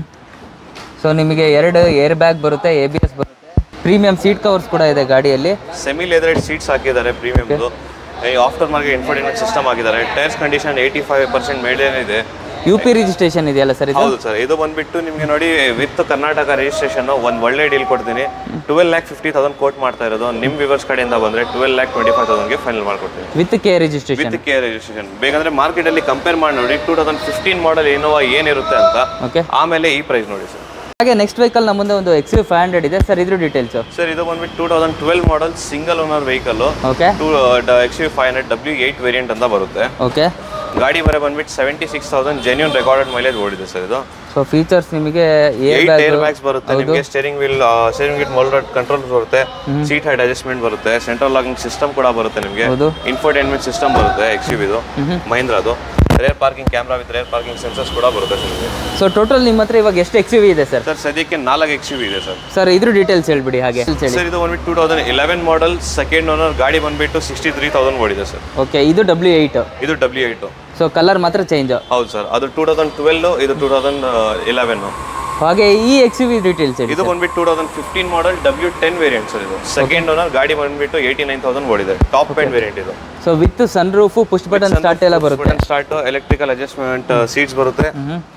ಸೊ ನಿಮಗೆ ಎರಡು ಏರ್ ಬ್ಯಾಗ್ ಬರುತ್ತೆ ಎ ಬಿ ಎಸ್ ಬರುತ್ತೆ ಪ್ರೀಮಿಯಂ ಸೀಟ್ ಕವರ್ಸ್ ಕೂಡ ಇದೆ ಗಾಡಿಯಲ್ಲಿ ಸೆಮಿ ಲೆದರ್ಡ್ ಸೀಟ್ಸ್ ಹಾಕಿದ್ದಾರೆ ಪ್ರೀಮಿಯಮ್ದು ಆಫ್ಟರ್ ಮಾರ್ಕೆಟ್ ಇನ್ಫೋಟೈನ್ಮೆಂಟ್ ಸಿಸ್ಟಮ್ ಆಗಿದ್ದಾರೆ tyres condition eighty five percent ಮೇಲೇನ್ ಇದೆ ಯು ಪಿ ರಿಜಿಸ್ಟ್ರೇಷನ್ ಇದೆಯಲ್ಲ ಸರ್ ಇದು ಹೌದು ಸರ್ ಇದು ಬಂದ್ಬಿಟ್ಟು ನಿಮಗೆ ನೋಡಿ ವಿತ್ ಕರ್ನಾಟಕ ರಿಜಿಸ್ಟ್ರೇಷನ್ ಒಂದು ಒಳ್ಳೆ ಡೀಲ್ ಕೊಡ್ತೀನಿ twelve lakh fifty thousand quote ಮಾಡ್ತಾ ಇರೋದು ನಿಮ್ಮ ವಿವರ್ಸ್ ಕಡೆಯಿಂದ ಬಂದರೆ ಟ್ವೆಲ್ ಲ್ಯಾಕ್ ಟ್ವೆಂಟಿ ಫೈವ್ ತೌಸಂಡ್ಗೆ ಫೈನಲ್ ಮಾಡ್ಕೊಡ್ತೀನಿ with K registration with K registration ಬೇಕಂದ್ರೆ ಮಾರ್ಕೆಟಲ್ಲಿ ಕಂಪೇರ್ ಮಾಡಿ ನೋಡಿ two thousand fifteen model Innova ಏನಿರುತ್ತೆ ಅಂತ ಓಕೆ ಆಮೇಲೆ ಈ ಪ್ರೈಸ್ ನೋಡಿ ಸರ್ ಹಾಗೆ ನೆಕ್ಸ್ಟ್ ವೆಹಿಕಲ್ ನಮ್ಮ ಮುಂದೆ ಒಂದು ಎಕ್ಸ್ ಯು ಫೈವ್ ಹಂಡ್ರೆಡ್ ಇದೆ ಸರ್ ಇದ್ರ ಡೀಟೇಲ್ಸು ಸರ್ ಇದು ಬಂದ್ಬಿಟ್ಟು two thousand twelve model single owner vehicle okay two X U five hundred W eight variant ಅಂತ ಬರುತ್ತೆ ಓಕೆ ಗಾಡಿ ಬರ ಬಂದ್ಬಿಟ್ಟು seventy six thousand genuine recorded mileage ಓಡಿದೆ ಸರ್ ಇದು ಸೊ ಫೀಚರ್ಸ್ ನಿಮಗೆ air eight bag air bags ಬರುತ್ತೆ ನಿಮಗೆ steering wheel steering wheel mould control ಬರುತ್ತೆ ಸೀಟ್ ಹೈಟ್ ಅಡ್ಜಸ್ಟ್ಮೆಂಟ್ ಬರುತ್ತೆ ಸೆಂಟ್ರಲ್ ಲಾಕಿಂಗ್ ಸಿಸ್ಟಮ್ ಕೂಡ ಬರುತ್ತೆ ನಿಮಗೆ ಹೌದು. ಇನ್ಫೋಟೈನ್ಮೆಂಟ್ ಸಿಸ್ಟಮ್ ಬರುತ್ತೆ ಎಕ್ಸ್ ಇದು ಮಹೀಂದ್ರದು rear parking camera with rear parking sensors ಕೂಡ ಬರುತ್ತೆ ಸರ್ ನಿಮಗೆ ಸೊ ಟೋಟಲ್ ನಿಮ್ಮ ಹತ್ರ ಇವಾಗ ಎಷ್ಟು ಎಕ್ಸ್ ಯು ಇದೆ ಸರ್ ಸರ್ ಸದ್ಯಕ್ಕೆ ನಾಲ್ಕು ಎಕ್ಸ್ ಇದೆ ಸರ್ ಸರ್ ಇದ್ರ ಡೀಟೇಲ್ಸ್ ಹೇಳ್ಬಿಡಿ ಹಾಗೆ ಹೇಳಿ ಸರ್ ಇದು ಬಂದ್ಬಿಟ್ಟು two thousand eleven model second owner ಗಾಡಿ ಬಂದ್ಬಿಟ್ಟು ಸಿಕ್ಸ್ಟಿ ತ್ರೀ ತೌಸಂಡ್ ಓಡಿದೆ ಸರ್ ಓಕೆ ಇದು ಡಬ್ಲ್ಯೂ ಏಯ್ಟ್ ಇದು ಡಬ್ಲ್ಯೂ ಏಯ್ಟು ಸೊ ಕಲರ್ ಮಾತ್ರ ಚೇಂಜ್ ಹೌದು ಸರ್ ಅದು ಟೂ ತೌಸಂಡ್ ಟ್ವೆಲ್ ಇದು ಟೂ ತೌಸಂಡ್ ಇಲೆವೆನ್ ಹಾಗೆ ಈ ಎಕ್ಸ್ ಯು ವಿ ಡೀಟೇಲ್ಸ್ ಹೇಳಿ ಇದು ಬಂದ್ಬಿಟ್ಟು two thousand fifteen model W ten variant sir ಇದು ಸೆಕೆಂಡ್ ಓನರ್ ಗಾಡಿ ಬಂದ್ಬಿಟ್ಟು ಏಯ್ಟಿ ನೈನ್ ತೌಸಂಡ್ ಓಡಿದೆ ಟಾಪ್ ಎಂಡ್ ವೇರಿಯಂಟ್ ಇದು so with sun sunroof push button start ಎಲ್ಲ ಬರುತ್ತೆ ಸ್ಟಾರ್ಟ್ ಎಲೆಕ್ಟ್ರಿಕಲ್ ಅಡ್ಜಸ್ಟ್ಮೆಂಟ್ ಸೀಟ್ಸ್ ಬರುತ್ತೆ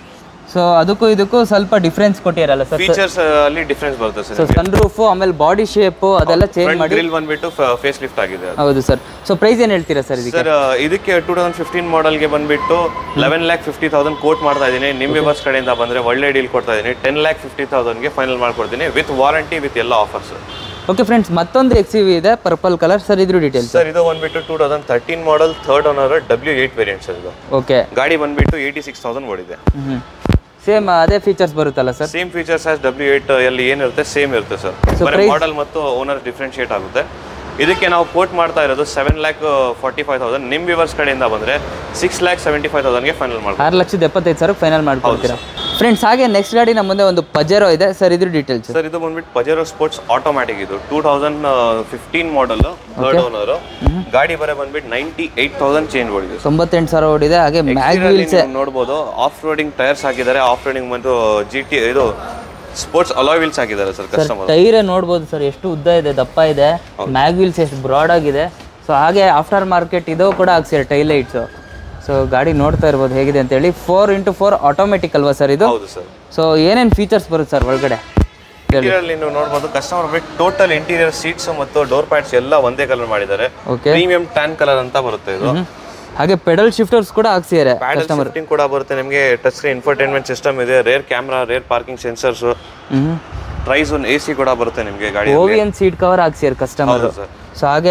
ಸೊ ಅದಕ್ಕೂ ಇದಕ್ಕೂ ಸ್ವಲ್ಪ ಡಿಫ್ರೆನ್ಸ್ ಕೊಟ್ಟಿರಲ್ಲ ಸರ್ ಫೀಚರ್ಸ್ ಅಲ್ಲಿ ಡಿಫ್ರೆನ್ಸ್ ಬರುತ್ತೆ ಸೊ ಸರ್ ಸನ್ ರೂಫು ಆಮೇಲೆ ಬಾಡಿ ಶೇಪು ಅದೆಲ್ಲ ಚೇಂಜ್ ಫ್ರಂಟ್ ಮಾಡಿ ಗ್ರಿಲ್ ಬಂದ್ಬಿಟ್ಟು ಫೇಸ್ ಲಿಫ್ಟ್ ಆಗಿದೆ ಅದು. ಹೌದು ಸರ್ ಸೊ ಪ್ರೈಸ್ ಏನು ಹೇಳ್ತೀರಾ ಸರ್ ಇದಕ್ಕೆ ಸರ್ ಇದಕ್ಕೆ ಟೂ ತೌಸಂಡ್ ಫಿಫ್ಟೀನ್ ಮಾಡೆಲ್ಗೆ ಬಂದ್ಬಿಟ್ಟು eleven lakh fifty thousand quote ಮಾಡ್ತಾ ಇದ್ದೀನಿ ನಿಮ್ಮ ಬಸ್ ಕಡೆಯಿಂದ ಬಂದರೆ ಒಳ್ಳೆ ಡೀಲ್ ಕೊಡ್ತಾ ಇದ್ದೀನಿ ಟೆನ್ ಲ್ಯಾಕ್ ಫಿಫ್ಟಿ ತೌಸಂಡ್ಗೆ ಫೈನಲ್ ಮಾಡ್ಕೊಡ್ತೀನಿ ವಿತ್ ವಾರಂಟಿ ವಿತ್ ಎಲ್ಲ ಆಫರ್ಸ್ ಓಕೆ ಫ್ರೆಂಡ್ಸ್ ಮತ್ತೊಂದು ಎಕ್ಸ್ ಯು ಇದೆ ಪರ್ಪಲ್ ಕಲರ್ ಸರ್ ಇದ್ರ ಡೀಟೇಲ್ಸ್ ಸರ್ ಇದು ಬಂದ್ಬಿಟ್ಟು two thousand thirteen model third owner W eight variant sir ಇದು ಓಕೆ ಗಾಡಿ ಬಂದ್ಬಿಟ್ಟು ಏಯ್ಟಿ ಸಿಕ್ಸ್ ತೌಸಂಡ್ ಓಡಿದೆ ಹ್ಞೂ ಸೇಮ್ ಅದೇ ಫೀಚರ್ಸ್ ಬರುತ್ತಲ್ಲ sir same features as W eight ಅಲ್ಲಿ ಏನಿರುತ್ತೆ ಸೇಮ್ ಇರುತ್ತೆ ಸರ್ ಬರೀ ಮಾಡೆಲ್ ಮತ್ತು ಓನರ್ ಡಿಫ್ರೆನ್ಶಿಯೇಟ್ ಆಗುತ್ತೆ ಇದಕ್ಕೆ ನಾವು ಕೋಟ್ ಮಾಡ್ತಾ ಇರೋದು seven lakh forty five thousand ನಿಮ್ಮ ವಿವರ್ಸ್ ಕಡೆಯಿಂದ ಬಂದರೆ ಸಿಕ್ಸ್ ಲ್ಯಾಕ್ ಸೆವೆಂಟಿ ಫೈವ್ ತೌಸಂಡ್ಗೆ ಫೈನಲ್ ಮಾಡ್ಬೋದು ಆರು ಲಕ್ಷದ ಎಪ್ಪತ್ತೈದು ಸಾವಿರ ಫೈನಲ್ ಮಾಡ್ಕೊಡ್ತೀರಾ ಫ್ರೆಂಡ್ಸ್ ಹಾಗೆ ನೆಕ್ಸ್ಟ್ ಗಾಡಿ ನಮ್ಮ ಮುಂದೆ ಒಂದು ಪಜೆರೋ ಇದೆ ಸರ್ ಇದ್ರ ಡೀಟೇಲ್ಸ್ ಸರ್ ಇದು ಬಂದ್ಬಿಟ್ಟು ಪಜೆರೋ ಸ್ಪೋರ್ಟ್ಸ್ ಆಟೋಮ್ಯಾಟಿಕ್ ಇದು two thousand fifteen model third owner ಗಾಡಿ ಬರ ಬಂದ್ಬಿಟ್ಟು ನೈಂಟಿ ಏಯ್ಟ್ ತೌಸಂಡ್ ಚೇಂಜ್ ಮಾಡಿದೆ ತೊಂಬತ್ತೆಂಟು ಸಾವಿರ ಓಡಿದೆ ಹಾಗೆ ಮ್ಯಾಗ್ ವೀಲ್ಸ್ ನೋಡ್ಬೋದು ಆಫ್ ರೋಡಿಂಗ್ ಟೈರ್ಸ್ ಹಾಕಿದ್ದಾರೆ ಆಫ್ ರೋಡಿಂಗ್ ಮತ್ತು ಜಿ ಟಿ ಇದು ಸ್ಪೋರ್ಟ್ಸ್ ಅಲಾಯ್ ವೀಲ್ಸ್ ಹಾಕಿದ್ದಾರೆ ಸರ್ ಕಸ್ಟಮರ್ ಟೈರೇ ನೋಡ್ಬೋದು ಸರ್ ಎಷ್ಟು ಉದ್ದ ಇದೆ ದಪ್ಪ ಇದೆ ಮ್ಯಾಗ್ ವೀಲ್ಸ್ ಎಷ್ಟು ಬ್ರಾಡ್ ಆಗಿದೆ ಸೊ ಹಾಗೆ ಆಫ್ಟರ್ ಮಾರ್ಕೆಟ್ ಇದು ಕೂಡ ಹಾಕ್ಸಿದ್ದಾರೆ ಟೈಲ್ ಲೈಟ್ಸು ಸೊ ಗಾಡಿ ನೋಡ್ತಾ ಇರ್ಬೋದು ಹೇಗಿದೆ ಅಂತೇಳಿ ಫೋರ್ ಇಂಟು ಫೋರ್ ಆಟೋಮೆಟಿಕ್ ಅಲ್ವಾ ಸರ್ ಇದು ಹೌದು ಸರ್ ಸೊ ಏನೇನು ಫೀಚರ್ಸ್ ಬರುತ್ತೆ ಸರ್ ಒಳಗಡೆ ಇಂಟೀರಿಯರ್ ನೀವು ನೋಡ್ಬೋದು ಕಸ್ಟಮರ್ ಬಿಟ್ಟು ಟೋಟಲ್ ಇಂಟೀರಿಯರ್ ಸೀಟ್ಸ್ ಮತ್ತು ಡೋರ್ ಪ್ಯಾಡ್ಸ್ ಎಲ್ಲ ಒಂದೇ ಕಲರ್ ಮಾಡಿದ್ದಾರೆ ಓಕೆ ಪ್ರೀಮಿಯಂ ಟ್ಯಾನ್ ಕಲರ್ ಅಂತ ಬರುತ್ತೆ ಇದು ಹಾಗೆ ಪೆಡಲ್ ಶಿಫ್ಟರ್ಸ್ ಕೂಡ ಹಾಕ್ಸಿದ್ದಾರೆ ಪ್ಯಾಡಲ್ ಶಿಫ್ಟಿಂಗ್ ಕೂಡ ಬರುತ್ತೆ ನಿಮಗೆ ಟಚ್ ಸ್ಕ್ರೀನ್ ಇನ್ಫರ್ಟೈನ್ಮೆಂಟ್ ಸಿಸ್ಟಮ್ ಇದೆ rear camera rear parking sensors ಹ್ಞೂ ಪ್ರೈಸ್ ಒಂದು ಎ ಸಿ ಕೂಡ ಬರುತ್ತೆ ನಿಮಗೆ ಗಾಡಿ ಓವಿಯನ್ ಸೀಟ್ ಕವರ್ ಹಾಕ್ಸಿದ್ದಾರೆ ಕಸ್ಟಮರ್ ಹೌದು ಸರ್ ಸೊ ಹಾಗೆ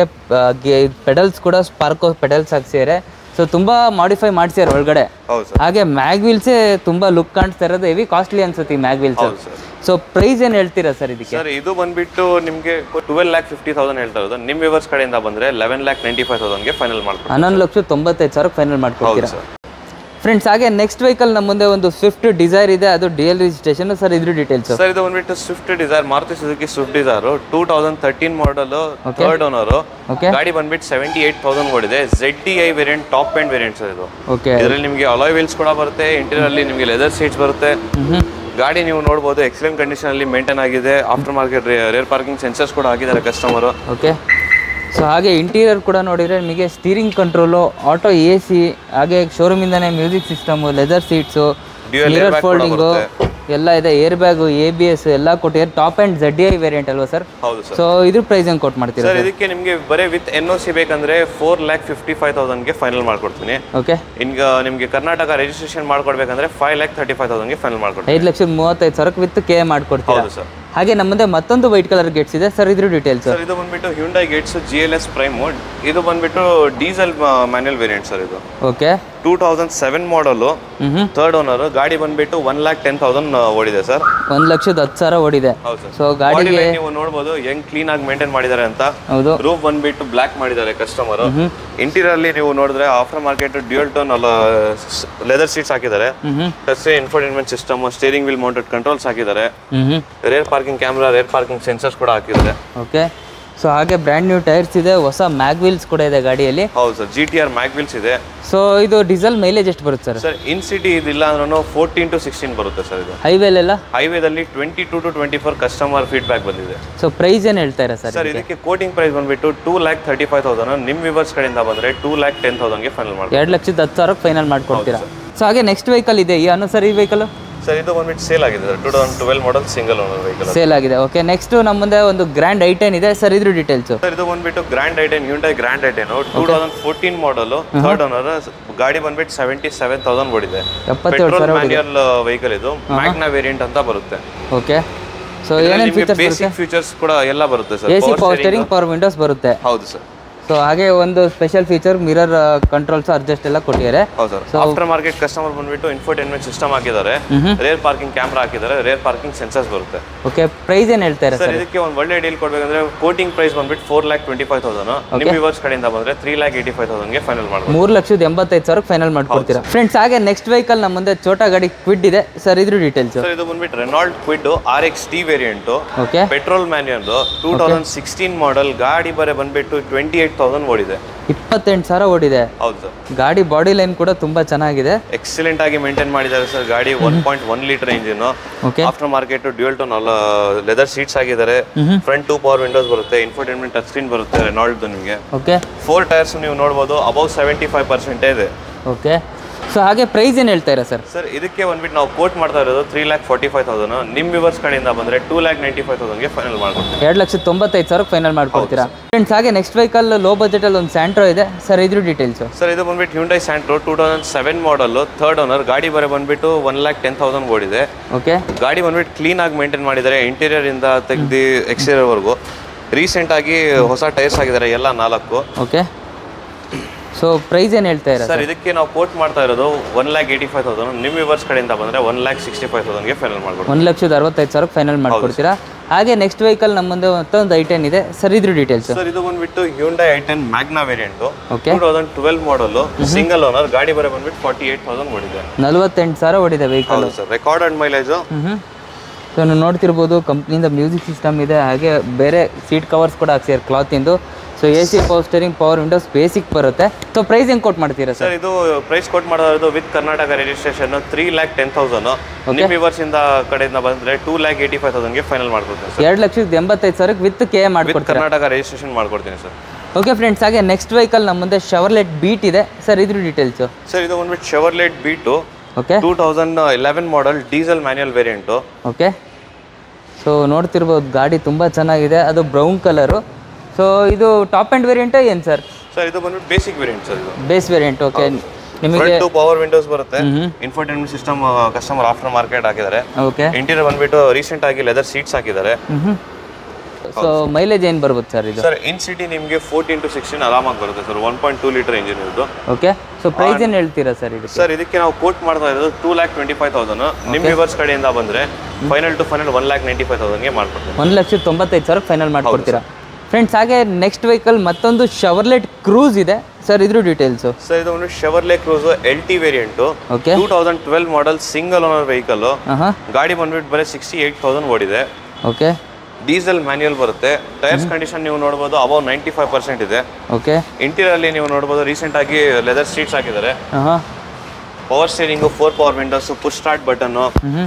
ಪೆಡಲ್ಸ್ ಕೂಡ ಸ್ಪಾರ್ಕೋ ಪೆಡಲ್ಸ್ ಹಾಕ್ಸಿದ್ದಾರೆ ಸೊ ತುಂಬ ಮಾಡಿಫೈ ಮಾಡ್ಸಿದ್ದಾರೆ ಒಳಗಡೆ ಹೌದು ಸರ್ ಹಾಗೆ ಮ್ಯಾಗ್ ವೀಲ್ಸೇ ತುಂಬ ಲುಕ್ ಕಾಣಿಸ್ತಾ ಇರೋದು ಹೆವಿ ಕಾಸ್ಟ್ಲಿ ಅನ್ಸುತ್ತೆ ಈ ಮ್ಯಾಗ್ ವೀಲ್ಸ್ ಹೌದು ಸರ್ ಸೊ ಪ್ರೈಸ್ ಏನು ಹೇಳ್ತೀರಾ ಸರ್ ಇದಕ್ಕೆ ಸರ್ ಇದು ಬಂದ್ಬಿಟ್ಟು ನಿಮಗೆ ಟ್ವೆಲ್ ಲ್ಯಾಕ್ ಫಿಫ್ಟಿ ತೌಸಂಡ್ ಹೇಳ್ತಾ ಇರೋದು ನಿಮ್ಮ ವ್ಯೂವರ್ಸ್ ಕಡೆಯಿಂದ ಬಂದ್ರೆ ಲೆವೆನ್ ಲ್ಯಾಕ್ ನೈಂಟಿ ಫೈವ್ ತೌಸಂಡ್ಗೆ ಫೈನಲ್ ಮಾಡ್ಕೊಡ್ತೀವಿ ಹನ್ನೊಂದು ಲಕ್ಷ ತೊಂಬತ್ತೈದು ಸಾವಿರ ಫೈನಲ್ ಹೌದು ಮಾಡ್ಕೊಡ್ತೀರಾ ಸರ್ ಫ್ರೆಂಡ್ಸ್ ಹಾಗೆ ನೆಕ್ಸ್ಟ್ ವೆಹಿಕಲ್ ನಮ್ಮ ಮುಂದೆ ಒಂದು ಸ್ವಿಫ್ಟ್ ಡಿಸೈರ್ ಇದೆ ಅದು ಡಿ ಎಲ್ ರಿಜಿಸ್ಟ್ರೇಷನ್ ಸರ್ ಇದ್ರ ಡೀಟೇಲ್ಸ್ ಸರ್ ಇದು ಬಂದ್ಬಿಟ್ಟು Swift Dzire Maruti Suzuki Swift Dzire two thousand thirteen model third owner okay ಗಾಡಿ ಬಂದ್ಬಿಟ್ಟು ಸೆವೆಂಟಿ ಏಟ್ ತೌಸಂಡ್ ಓಡಿದೆ Z D I variant top end variant sir ಇದು okay ಇದರಲ್ಲಿ ನಿಮಗೆ ಅಲಾಯ್ ವೀಲ್ಸ್ ಕೂಡ ಬರುತ್ತೆ ಇಂಟೀರಿಯರ್ ಅಲ್ಲಿ ನಿಮಗೆ ಲೆದರ್ ಸೀಟ್ಸ್ ಬರುತ್ತೆ ಗಾಡಿ ನೀವು ನೋಡ್ಬೋದು ಎಕ್ಸಲೆಂಟ್ ಕಂಡೀಷನ್ ಅಲ್ಲಿ ಮೇಂಟೈನ್ ಆಗಿದೆ aftermarket rear parking sensors ಕೂಡ ಹಾಕಿದ್ದಾರೆ ಕಸ್ಟಮರ್ ಓಕೆ ಸೊ ಹಾಗೆ ಇಂಟೀರಿಯರ್ ಕೂಡ ನೋಡಿದರೆ ನಿಮಗೆ steering control auto A C ಹಾಗೆ ಶೋರೂಮಿಂದನೇ music system leather seats Dual mirror airbag ಕೂಡ ಫೋಲ್ಡಿಂಗು ಎಲ್ಲ ಇದೆ airbag A B S ಎಲ್ಲ ಕೊಟ್ಟಿದ್ದಾರೆ top end Z I variant ಅಲ್ವಾ ಸರ್ ಹೌದು ಸರ್ ಸೊ ಇದ್ರ ಪ್ರೈಸ್ ಹೆಂಗೆ ಕೊಟ್ಟು ಮಾಡ್ತೀರಾ ಸರ್ ಇದಕ್ಕೆ ನಿಮಗೆ ಬರೀ ವಿತ್ ಎನ್ ಒ ಸಿ ಬೇಕಂದ್ರೆ ಫೋರ್ ಲ್ಯಾಕ್ ಫಿಫ್ಟಿ ಫೈವ್ ತೌಸಂಡ್ಗೆ ಫೈನಲ್ ಮಾಡ್ಕೊಡ್ತೀನಿ ಓಕೆ ಈಗ ನಿಮಗೆ ಕರ್ನಾಟಕ ರಿಜಿಸ್ಟ್ರೇಷನ್ ಮಾಡ್ಕೊಡ್ಬೇಕಂದ್ರೆ ಫೈವ್ ಲ್ಯಾಕ್ ತರ್ಟಿ ಫೈವ್ ತೌಸಂಡ್ಗೆ ಫೈನಲ್ ಮಾಡ್ಕೊಡ್ತೀನಿ ಐದು ಲಕ್ಷದ ಮೂವತ್ತೈದು ಸಾವಿರಕ್ಕೆ ವಿತ್ ಕೆ ಮಾಡ್ಕೊಡ್ತೀರಾ ಹೌದು ಸರ್ ಹಾಗೆ ನಮ್ಮ ಮುಂದೆ ಮತ್ತೊಂದು ವೈಟ್ ಕಲರ್ ಗೇಟ್ಸ್ ಇದೆ ಸರ್ ಇದ್ರ ಡೀಟೇಲ್ಸ್ ಸರ್ ಇದು ಬಂದ್ಬಿಟ್ಟು Hyundai Getz G L S prime ಇದು ಬಂದ್ಬಿಟ್ಟು ಡೀಸೆಲ್ ಮ್ಯಾನ್ಯಲ್ ವೇರಿಯಂಟ್ ಸರ್ ಇದು okay two thousand seven model ಹ್ಞೂ ಹ್ಞೂ ಥರ್ಡ್ ಓನರ್ ಗಾಡಿ ಬಂದ್ಬಿಟ್ಟು ಒನ್ ಲ್ಯಾಕ್ ಟೆನ್ ತೌಸಂಡ್ ಓಡಿದೆ ಸರ್ ಒಂದು ಲಕ್ಷದ ಹತ್ತು ಸಾವಿರ ಓಡಿದೆ ಹೌದು ಸರ್ ಸೊ ಗಾಡಿಗೆ ನೀವು ನೋಡ್ಬೋದು ಹೆಂಗ್ ಕ್ಲೀನ್ ಆಗಿ ಮೇಂಟೈನ್ ಮಾಡಿದ್ದಾರೆ ಅಂತ ಹೌದು ರೂಫ್ ಬಂದ್ಬಿಟ್ಟು ಬ್ಲಾಕ್ ಮಾಡಿದ್ದಾರೆ ಕಸ್ಟಮರ್ ಇಂಟೀರಿಯರ್ ಅಲ್ಲಿ ನೀವು ನೋಡಿದ್ರೆ ಆಫ್ಟರ್ ಮಾರ್ಕೆಟ್ ಡ್ಯೂಯಲ್ ಟೋನ್ ಅಲ್ಲ ಲೆದರ್ ಸೀಟ್ಸ್ ಹಾಕಿದ್ದಾರೆ ಹ್ಞೂ ಹ್ಞೂ touch infotainment system steering wheel mounted controls ಹಾಕಿದ್ದಾರೆ ಹ್ಞೂ ಹ್ಞೂ rear parking camera rear parking sensors ಕೂಡ ಹಾಕಿದ್ದಾರೆ ಓಕೆ ಸೊ ಹಾಗೆ ಬ್ರ್ಯಾಂಡ್ ನ್ಯೂ ಟೈರ್ಸ್ ಇದೆ ಹೊಸ ಮ್ಯಾಗ್ ವೀಲ್ಸ್ ಕೂಡ ಇದೆ ಗಾಡಿಯಲ್ಲಿ ಹೌದು sir G T R mag wheels ಇದೆ ಸೊ ಇದು ಡೀಸೆಲ್ ಮೈಲೇಜ್ ಎಷ್ಟು ಬರುತ್ತೆ ಸರ್ ಸರ್ ಇನ್ ಸಿಟಿ ಇದಿಲ್ಲ ಅಂದ್ರೂ ಫೋರ್ಟೀನ್ ಟು ಸಿಕ್ಸ್ಟೀನ್ ಬರುತ್ತೆ ಸರ್ ಇದು ಹೈವೇಲೆಲ್ಲ ಹೈವೇದಲ್ಲಿ twenty to to twenty four customer feedback ಬಂದಿದೆ ಸೊ ಪ್ರೈಸ್ ಏನು ಹೇಳ್ತಾ ಇರಾ ಸರ್ ಸರ್ ಇದಕ್ಕೆ ಕೋಟಿಂಗ್ ಪ್ರೈಸ್ ಬಂದ್ಬಿಟ್ಟು two lakh thirty five thousand ನಿಮ್ಮ ವಿವರ್ಸ್ ಕಡೆಯಿಂದ ಬಂದರೆ ಟೂ ಲ್ಯಾಕ್ ಟೆನ್ ತೌಸಂಡ್ಗೆ ಫೈನಲ್ ಮಾಡ್ತೀವಿ ಎರಡು ಲಕ್ಷದ ಹತ್ತು ಸಾವಿರಕ್ಕೆ ಫೈನಲ್ ಮಾಡ್ಕೊಡ್ತೀರಾ ಸೊ ಹಾಗೆ ನೆಕ್ಸ್ಟ್ ವೆಹಿಕಲ್ ಇದೆ ಈ ಅನ್ನು ಸರ್ ಈ ವೆಹಿಕಲ್ ಸರ್ ಇದು ಬಂದ್ಬಿಟ್ಟು ಸೇಲ್ ಆಗಿದೆ sir two thousand twelve model single owner vehicle sale ಆಗಿದೆ ಓಕೆ ನೆಕ್ಸ್ಟ್ ನಮ್ಮ ಮುಂದೆ ಒಂದು ಗ್ರ್ಯಾಂಡ್ ಐಟೆನ್ ಇದೆ ಸರ್ ಇದ್ರ ಡೀಟೇಲ್ಸು ಸರ್ ಇದು ಬಂದ್ಬಿಟ್ಟು grand I ten Hyundai grand I ten two thousand fourteen model third owner ಗಾಡಿ ಬಂದ್ಬಿಟ್ಟು ಸೆವೆಂಟಿ ಸೆವೆನ್ ತೌಸಂಡ್ ಓಡಿದೆ ಎಪ್ಪತ್ತೇಳು ಪೆಟ್ರೋಲ್ ಮ್ಯಾನ್ಯಲ್ ವೆಹಿಕಲ್ ಇದು ಮ್ಯಾಗ್ನಾ ವೇರಿಯಂಟ್ ಅಂತ ಬರುತ್ತೆ ಓಕೆ ಸೊ ಏನೇನು ಫೀಚರ್ಸ್ ಬರುತ್ತೆ ಬೇಸಿಕ್ ಫೀಚರ್ಸ್ ಕೂಡ ಎಲ್ಲ ಬರುತ್ತೆ sir A C power steering power windows ಬರುತ್ತೆ ಹೌದು ಸರ್ ಸೊ ಹಾಗೆ ಒಂದು special feature mirror controls adjust ಎಲ್ಲ ಕೊಟ್ಟಿದ್ದಾರೆ ಹೌದು ಸರ್ ಆಫ್ಟರ್ ಮಾರ್ಕೆಟ್ ಕಸ್ಟಮರ್ ಬಂದ್ಬಿಟ್ಟು ಇನ್ಫೋಟೈನ್ಮೆಂಟ್ ಸಿಸ್ಟಮ್ ಹಾಕಿದ್ದಾರೆ ರೇರ್ ಪಾರ್ಕಿಂಗ್ ಕ್ಯಾಮ್ರಾ ಹಾಕಿದ್ದಾರೆ ರೇರ್ ಪಾರ್ಕಿಂಗ್ ಸೆನ್ಸರ್ಸ್ ಬರುತ್ತೆ ಓಕೆ ಪ್ರೈಸ್ ಏನು ಹೇಳ್ತಾ ಇರಾ ಸರ್ ಇದಕ್ಕೆ ಒಂದು ಒಳ್ಳೆ ಡೀಲ್ ಕೊಡ್ಬೇಕಂದ್ರೆ ಕೋಟಿಂಗ್ ಪ್ರೈಸ್ ಬಂದ್ಬಿಟ್ಟು four lakh twenty five thousand ನಿಮ್ಮ ವಿವರ್ಸ್ ಕಡೆಯಿಂದ ಬಂದ್ರೆ ತ್ರೀ ಲ್ಯಾಕ್ ಏಯ್ಟಿ ಫೈವ್ ತೌಸಂಡ್ಗೆ ಫೈನಲ್ ಮಾಡ್ಬೋದು ಮೂರು ಲಕ್ಷದ ಎಂಬತ್ತೈದು ಸಾವಿರಕ್ಕೆ ಫೈನಲ್ ಮಾಡ್ಕೊಡ್ತೀರಾ ಫ್ರೆಂಡ್ಸ್ ಹಾಗೆ ನೆಕ್ಸ್ಟ್ ವೆಹಿಕಲ್ ನಮ್ಮ ಮುಂದೆ ಛೋಟಾ ಗಾಡಿ ಕ್ವಿಡ್ ಇದೆ ಸರ್ ಇದ್ರ ಡೀಟೇಲ್ಸ್ ಸರ್ ಇದು ಬಂದ್ಬಿಟ್ಟು Renault Kwid R X T variant okay petrol manual two thousand sixteen model ಗಾಡಿ ಬರೆ ಬಂದ್ಬಿಟ್ಟು ಟ್ವೆಂಟಿ ಏಟ್ ತೌಸಂಡ್ ಓಡಿದೆ ಇಪ್ಪತ್ತೆಂಟು ಸಾವಿರ ಓಡಿದೆ ಹೌದು ಸರ್ ಗಾಡಿ ಬಾಡಿ ಲೈನ್ ಕೂಡ ತುಂಬಾ ಚೆನ್ನಾಗಿದೆ ಎಕ್ಸಲೆಂಟ್ ಆಗಿ ಮೇಂಟೈನ್ ಮಾಡಿದ್ದಾರೆ ಸರ್ ಗಾಡಿ one point one litre engine okay after market dual tone ಅಲ್ಲ ಲೆದರ್ ಸೀಟ್ಸ್ ಆಗಿದ್ದಾರೆ ಫ್ರಂಟ್ ಟೂ ಪವರ್ ವಿಂಡೋಸ್ ಬರುತ್ತೆ ಇನ್ಫೋಟೈನ್ಮೆಂಟ್ ಟಚ್ ಸ್ಕ್ರೀನ್ ಬರುತ್ತೆ ರೆನಾಲ್ಡ್ ನಿಮಗೆ ಓಕೆ ಫೋರ್ ಟೈರ್ಸ್ ನೀವು ನೋಡ್ಬೋದು ಅಬೌವ್ ಸೆವೆಂಟಿ ಫೈವ್ ಪರ್ಸೆಂಟೇ ಇದೆ ಓಕೆ ಸೊ ಹಾಗೆ ಪ್ರೈಸ್ ಏನು ಹೇಳ್ತಾ ಇರಾ ಸರ್ ಸರ್ ಇದಕ್ಕೆ ಬಂದ್ಬಿಟ್ಟು ನಾವು ಕೋಟ್ ಮಾಡ್ತಾ ಇರೋದು three lakh forty five thousand ನಿಮ್ಮ ವಿವರ್ಸ್ ಕಡೆಯಿಂದ ಬಂದರೆ ಟೂ ಲ್ಯಾಕ್ ನೈಂಟಿ ಫೈವ್ ತೌಸಂಡ್ಗೆ ಫೈನಲ್ ಮಾಡ್ಕೊಡ್ತೀವಿ ಎರಡು ಲಕ್ಷದ ತೊಂಬತ್ತೈದು ಸಾವಿರಕ್ಕೆ ಫೈನಲ್ ಮಾಡ್ಕೊಡ್ತೀರಾ ಫ್ರೆಂಡ್ಸ್ ಹಾಗೆ ನೆಕ್ಸ್ಟ್ ವೆಹಿಕಲ್ ಲೋ ಬಜೆಟಲ್ಲಿ ಒಂದು ಸ್ಯಾಂಟ್ರೋ ಇದೆ ಸರ್ ಇದ್ರ ಡೀಟೇಲ್ಸು ಸರ್ ಇದು ಬಂದ್ಬಿಟ್ಟು Hyundai Santro two thousand seven model third owner ಗಾಡಿ ಬರೆ ಬಂದ್ಬಿಟ್ಟು ಒನ್ ಲ್ಯಾಕ್ ಟೆನ್ ತೌಸಂಡ್ ಓಡಿದೆ ಓಕೆ ಗಾಡಿ ಬಂದ್ಬಿಟ್ಟು ಕ್ಲೀನ್ ಆಗಿ ಮೇಂಟೈನ್ ಮಾಡಿದ್ದಾರೆ ಇಂಟೀರಿಯರ್ ಇಂದ ತೆಗ್ದು ಎಕ್ಸ್ಟೀರಿಯರ್ ವರೆಗೂ ರೀಸೆಂಟ್ ಆಗಿ ಹೊಸ ಟೈರ್ಸ್ ಆಗಿದ್ದಾರೆ ಎಲ್ಲ ನಾಲ್ಕು ಓಕೆ ಸೊ ಪ್ರೈಸ್ ಏನು ಹೇಳ್ತಾ ಇರಾ ಸರ್ ಇದಕ್ಕೆ ನಾವು ಕೋಟ್ ಮಾಡ್ತಾ ಇರೋದು one lakh eighty five thousand ನಿಮ್ಮ ವಿವರ್ಸ್ ಕಡೆಯಿಂದ ಬಂದರೆ ಒನ್ ಲ್ಯಾಕ್ ಸಿಕ್ಸ್ಟಿ ಫೈವ್ ತೌಸಂಡ್ಗೆ ಫೈನಲ್ ಮಾಡ್ಕೊಡ್ತೀವಿ ಒಂದು ಲಕ್ಷದ ಅರವತ್ತೈದು ಸಾವಿರಕ್ಕೆ ಫೈನಲ್ ಮಾಡ್ಕೊಡ್ತೀರಾ ಹಾಗೆ ನೆಕ್ಸ್ಟ್ ವೆಹಿಕಲ್ ನಮ್ಮ ಮುಂದೆ ಮತ್ತೊಂದು ಐಟೆನ್ ಇದೆ ಸರ್ ಇದ್ರ ಡೀಟೇಲ್ಸ್ ಸರ್ ಇದು ಬಂದ್ಬಿಟ್ಟು Hyundai I ten Magna variant okay two thousand twelve model single owner ಗಾಡಿ ಬರೆ ಬಂದ್ಬಿಟ್ಟು ಫಾರ್ಟಿ ಏಟ್ ತೌಸಂಡ್ ಓಡಿದೆ ನಲವತ್ತೆಂಟು ಸಾವಿರ ಓಡಿದೆ ವೆಹಿಕಲ್ ಹೌದು ಸರ್ ರೆಕಾರ್ಡೆಡ್ ಮೈಲೇಜು ಹ್ಞೂ ಸೊ ನೀವು ನೋಡ್ತಿರ್ಬೋದು ಕಂಪ್ನಿಯಿಂದ ಮ್ಯೂಸಿಕ್ ಸಿಸ್ಟಮ್ ಇದೆ ಹಾಗೆ ಬೇರೆ ಸೀಟ್ ಕವರ್ಸ್ ಕೂಡ ಹಾಕ್ಸಿದ್ದಾರೆ ಕ್ಲಾತಿಂದು so A C power steering power windows basic ಬರುತ್ತೆ ಸೊ ಪ್ರೈಸ್ ಹೆಂಗೆ ಕೊಟ್ಟು ಮಾಡ್ತೀರಾ ಸರ್ ಸರ್ ಇದು ಪ್ರೈಸ್ ಕೊಟ್ ಮಾಡೋದು with Karnataka registration three lakh ten thousand ನಿಮ್ಮ ವಿವರ್ಸ್ ಇಂದ ಕಡೆಯಿಂದ ಬಂದ್ರೆ ಟೂ ಲ್ಯಾಕ್ ಏಯ್ಟಿ ಫೈವ್ ತೌಸಂಡ್ಗೆ ಫೈನಲ್ ಮಾಡ್ಕೊಡ್ತೀನಿ ಸರ್ ಎರಡು ಲಕ್ಷದ ಎಂಬತ್ತೈದು ಸಾವಿರಕ್ಕೆ ವಿತ್ ಕೆ ವಿತ್ ಮಾಡ್ಕೊಡ್ತೀರಾ ಕರ್ನಾಟಕ ರಿಜಿಸ್ಟ್ರೇಷನ್ ಮಾಡ್ಕೊಡ್ತೀನಿ ಸರ್ ಓಕೆ ಫ್ರೆಂಡ್ಸ್ ಹಾಗೆ ನೆಕ್ಸ್ಟ್ ವೆಹಿಕಲ್ ನಮ್ಮ ಮುಂದೆ ಶವರ್ಲೆಟ್ ಬೀಟ್ ಇದೆ ಸರ್ ಇದ್ರ ಡೀಟೇಲ್ಸು ಸರ್ ಇದು ಬಂದ್ಬಿಟ್ಟು Chevrolet Beat okay two thousand eleven model diesel manual variant okay so ನೋಡ್ತಿರ್ಬೋದು ಗಾಡಿ ತುಂಬ ಚೆನ್ನಾಗಿದೆ ಅದು ಬ್ರೌನ್ ಕಲರು ಸೊ ಇದು ಟಾಪ್ ಆ್ಯಂಡ್ ವೇರಿಯಂಟೇ ಏನು ಸರ್ ಸರ್ ಇದು ಬಂದ್ಬಿಟ್ಟು ಬೇಸಿಕ್ ವೇರಿಯಂಟ್ ಸರ್ ಇದು ಬೇಸ್ ವೇರಿಯಂಟ್ ಓಕೆ ನಿಮಗೆ ಫ್ರಂಟ್ ಟು ಪವರ್ ವಿಂಡೋಸ್ ಬರುತ್ತೆ infotainment system customer aftermarket ಹಾಕಿದ್ದಾರೆ ಓಕೆ ಇಂಟೀರಿಯರ್ ಬಂದ್ಬಿಟ್ಟು ರೀಸೆಂಟ್ ಆಗಿ ಲೆದರ್ ಸೀಟ್ಸ್ ಹಾಕಿದ್ದಾರೆ ಹ್ಞೂ ಸೊ ಮೈಲೇಜ್ ಏನು ಬರ್ಬೋದು ಸರ್ ಇದು ಸರ್ ಇನ್ ಸಿಟಿ ನಿಮಗೆ ಫೋರ್ಟೀನ್ ಟು ಸಿಕ್ಸ್ಟೀನ್ ಆರಾಮಾಗಿ ಬರುತ್ತೆ sir one point two litre engine ಇದು ಓಕೆ ಸೊ ಪ್ರೈಸ್ ಏನು ಹೇಳ್ತೀರಾ ಸರ್ ಇದು ಸರ್ ಇದಕ್ಕೆ ನಾವು ಕೋಟ್ ಮಾಡ್ತಾ ಇರೋದು two lakh twenty five thousand ನಿಮ್ಮ ವಿವರ್ಸ್ ಕಡೆಯಿಂದ ಬಂದ್ರೆ final to final one lakh ninety five ತೌಸಂಡ್ಗೆ ಮಾಡ್ಕೊಡ್ತೀನಿ ಒಂದು ಲಕ್ಷದ ತೊಂಬತ್ತೈದು ಸಾವಿರಕ್ಕೆ ಫೈನಲ್ ಮಾಡ್ಕೊಡ್ತೀರಾ ಫ್ರೆಂಡ್ಸ್ ಹಾಗೆ ನೆಕ್ಸ್ಟ್ ವೆಹಿಕಲ್ ಮತ್ತೊಂದು ಶವರ್ಲೆಟ್ ಕ್ರೂಸ್ ಇದೆ ಸರ್ ಇದ್ರ ಡೀಟೇಲ್ಸು ಸರ್ ಇದು ಒಂದು Chevrolet Cruze L T variant okay two thousand twelve model single owner vehicle ಹಾಂ ಹಾಂ ಗಾಡಿ ಬಂದ್ಬಿಟ್ಟು ಬರೀ ಸಿಕ್ಸ್ಟಿ ಏಯ್ಟ್ ತೌಸಂಡ್ ಓಡಿದೆ ಓಕೆ ಡೀಸೆಲ್ ಮ್ಯಾನ್ಯುಯಲ್ ಬರುತ್ತೆ ಟೈರ್ಸ್ ಕಂಡೀಷನ್ ನೀವು ನೋಡ್ಬೋದು ಅಬೌವ್ ನೈಂಟಿ ಫೈವ್ ಪರ್ಸೆಂಟ್ ಇದೆ ಓಕೆ ಇಂಟೀರಿಯರ್ ಅಲ್ಲಿ ನೀವು ನೋಡ್ಬೋದು ರೀಸೆಂಟ್ ಆಗಿ ಲೆದರ್ ಸೀಟ್ಸ್ ಹಾಕಿದ್ದಾರೆ ಹಾಂ ಹಾಂ power steering four power windows push start button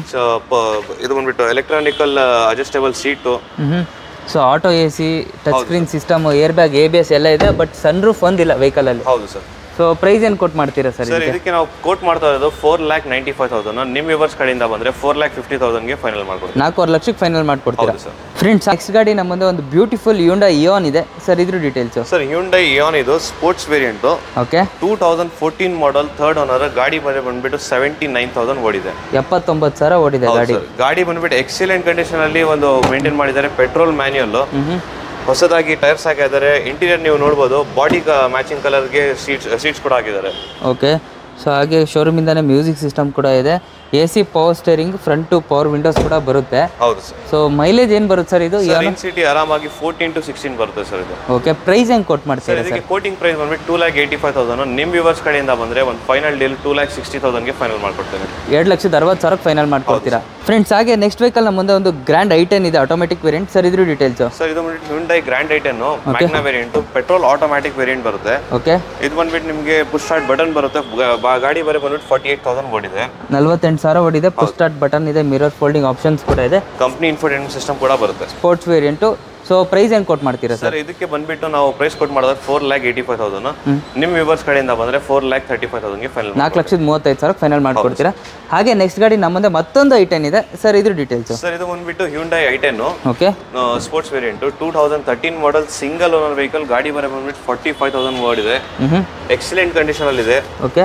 ಇದು ಬಂದ್ಬಿಟ್ಟು ಎಲೆಕ್ಟ್ರಾನಿಕಲ್ ಅಡ್ಜಸ್ಟೇಬಲ್ ಸೀಟು ಹ್ಞೂ so auto A C touch screen system air bag A B S ಎಲ್ಲ ಇದೆ ಬಟ್ ಸನ್ ರೂಫ್ ಒಂದಿಲ್ಲ ವೆಹಿಕಲಲ್ಲಿ ಹೌದು ಸರ್ ಸೊ ಪ್ರೈಸ್ ಏನು ಕೊಟ್ಟು ಮಾಡ್ತೀರಾ ಸರ್ ಸರ್ ಇದಕ್ಕೆ ನಾವು ಕೋಟ್ ಮಾಡ್ತಾ ಇರೋದು four lakh ninety five thousand ನಿಮ್ಮ ವಿವರ್ಸ್ ಕಡೆಯಿಂದ ಬಂದ್ರೆ ಫೋರ್ ಲ್ಯಾಕ್ ಫಿಫ್ಟಿ ತೌಸಂಡ್ಗೆ ಫೈನಲ್ ಮಾಡ್ಕೊಡ್ತೀವಿ ನಾಲ್ಕೂವರೆ ಲಕ್ಷಕ್ಕೆ ಫೈನಲ್ ಮಾಡ್ಕೊಡ್ತೀರಾ ಹೌದು ಸರ್ ಫ್ರೆಂಡ್ಸ್ ನೆಕ್ಸ್ಟ್ ಗಾಡಿ ನಮ್ಮ ಮುಂದೆ ಒಂದು ಬ್ಯೂಟಿಫುಲ್ ಯೂಂಡಾ ಇಯೋನ್ ಇದೆ ಸರ್ ಇದ್ರ ಡೀಟೇಲ್ಸು ಸರ್ ಹ್ಯುಂಡೈ ಇಯಾನ್ ಇದು sports variant okay two thousand fourteen model third owner ಗಾಡಿ ಬರೀ ಬಂದ್ಬಿಟ್ಟು ಸೆವೆಂಟಿ ನೈನ್ ತೌಸಂಡ್ ಓಡಿದೆ ಎಪ್ಪತ್ತೊಂಬತ್ತು ಸಾವಿರ ಓಡಿದೆ ಗಾಡಿ ಸರ್ ಗಾಡಿ ಬಂದ್ಬಿಟ್ಟು ಎಕ್ಸಲೆಂಟ್ ಕಂಡೀಷನ್ ಅಲ್ಲಿ ಒಂದು ಮೇಂಟೈನ್ ಮಾಡಿದ್ದಾರೆ ಪೆಟ್ರೋಲ್ ಮ್ಯಾನ್ಯುಯಲ್ ಹೊಸದಾಗಿ ಟೈರ್ಸ್ ಹಾಕಿದ್ದಾರೆ ಇಂಟೀರಿಯರ್ ನೀವು ನೋಡ್ಬೋದು ಬಾಡಿ ಮ್ಯಾಚಿಂಗ್ ಕಲರ್ಗೆ ಸೀಟ್ಸ್ ಸೀಟ್ಸ್ ಕೂಡ ಹಾಕಿದ್ದಾರೆ ಓಕೆ ಸೊ ಹಾಗೆ ಶೋರೂಮಿಂದಾನೇ ಮ್ಯೂಸಿಕ್ ಸಿಸ್ಟಮ್ ಕೂಡ ಇದೆ A C power steering front two power windows ಕೂಡ ಬರುತ್ತೆ ಹೌದು ಸರ್ ಸೊ ಮೈಲೇಜ್ ಏನು ಬರುತ್ತೆ ಸರ್ ಇದು ಸರ್ ಇನ್ ಸಿಟಿ ಆರಾಮಾಗಿ ಫೋರ್ಟೀನ್ ಟು ಸಿಕ್ಸ್ಟೀನ್ ಬರುತ್ತೆ ಸರ್ ಇದು ಓಕೆ ಪ್ರೈಸ್ ಹೆಂಗೆ ಕೊಟ್ಟು ಸರ್ ಮಾಡ್ತೀರಾ ಇದಕ್ಕೆ ಕೋಟಿಂಗ್ ಪ್ರೈಸ್ ಬಂದ್ಬಿಟ್ಟು two lakh eighty five thousand ನಿಮ್ಮ ವಿವರ್ಸ್ ಕಡೆಯಿಂದ ಬಂದ್ರೆ ಒಂದು final deal two lakh sixty ತೌಸಂಡ್ಗೆ ಫೈನಲ್ ಮಾಡ್ಕೊಡ್ತೇನೆ ಎರಡು ಲಕ್ಷದ ಅರವತ್ತು ಸಾವಿರಕ್ಕೆ ಫೈನಲ್ ಮಾಡ್ಕೊಡ್ತೀರಾ ಫ್ರೆಂಡ್ಸ್ ಹಾಗೆ ನೆಕ್ಸ್ಟ್ ವೆಹಿಕಲ್ ನಮ್ಮ ಮುಂದೆ ಒಂದು ಗ್ರ್ಯಾಂಡ್ ಐಟೆನ್ ಇದೆ ಆಟೋಮೆಟಿಕ್ ವೇರಿಯಂಟ್ ಸರ್ ಇದ್ರ ಡೀಟೇಲ್ಸು ಸರ್ ಇದು ಬಂದ್ಬಿಟ್ಟು Hyundai grand i ten Magna variant petrol automatic variant ಬರುತ್ತೆ ಓಕೆ ಇದು ಬಂದ್ಬಿಟ್ಟು ನಿಮಗೆ ಪುಷ್ ಸ್ಟಾರ್ಟ್ ಬಟನ್ ಬರುತ್ತೆ ಗ- ಬಾ- ಗಾಡಿ ಬರೀ ಬಂದ್ಬಿಟ್ಟು ಫಾರ್ಟಿ ಏಟ್ ತೌಸಂಡ್ ಓಡಿದೆ ನಲ್ವತ್ತೆಂಟು ಸಾವಿರ ಓಡಿದೆ ಪುಷ್ ಸ್ಟಾರ್ಟ್ ಬಟನ್ ಇದೆ ಮಿರರ್ ಫೋಲ್ಡಿಂಗ್ ಆಪ್ಷನ್ಸ್ ಕೂಡ ಇದೆ ಕಂಪ್ನಿ ಇನ್ಫೋಟೈನ್ಮೆಂಟ್ ಸಿಸ್ಟಮ್ ಕೂಡ ಬರುತ್ತೆ ಸ್ಪೋರ್ಟ್ಸ್ ವೇರಿಯಂಟು ಸೊ ಪ್ರೈಸ್ ಹೆಂಗೆ ಕೊಟ್ಟು ಮಾಡ್ತೀರಾ ಸರ್ ಸರ್ ಇದಕ್ಕೆ ಬಂದ್ಬಿಟ್ಟು ನಾವು ಪ್ರೈಸ್ ಕೊಟ್ಟು ಮಾಡಿದ್ರೆ four lakh eighty five thousand ನಿಮ್ಮ ವಿವರ್ಸ್ ಕಡೆಯಿಂದ ಬಂದ್ರೆ ಫೋರ್ ಲ್ಯಾಕ್ ತರ್ಟಿ ಫೈವ್ ತೌಸಂಡ್ಗೆ ಫೈನಲ್ ನಾಲ್ಕು ಲಕ್ಷದ ಮೂವತ್ತೈದು ಸಾವಿರ ಫೈನಲ್ ಮಾಡ್ಕೊಡ್ತೀರಾ ಹಾಗೆ ನೆಕ್ಸ್ಟ್ ಗಾಡಿ ನಮ್ಮ ಮುಂದೆ ಮತ್ತೊಂದು ಐಟೆನ್ ಇದೆ ಸರ್ ಇದ್ರ ಡೀಟೇಲ್ಸು ಸರ್ ಇದು ಬಂದ್ಬಿಟ್ಟು Hyundai i ten okay sports variant two thousand thirteen model single owner vehicle ಗಾಡಿ ಬರೀ ಬಂದ್ಬಿಟ್ಟು ಫಾರ್ಟಿ ಫೈವ್ ತೌಸಂಡ್ ವರ್ಡ್ ಇದೆ ಹ್ಞೂ ಎಕ್ಸಲೆಂಟ್ ಕಂಡೀಷನ್ ಅಲ್ಲಿ ಇದೆ ಓಕೆ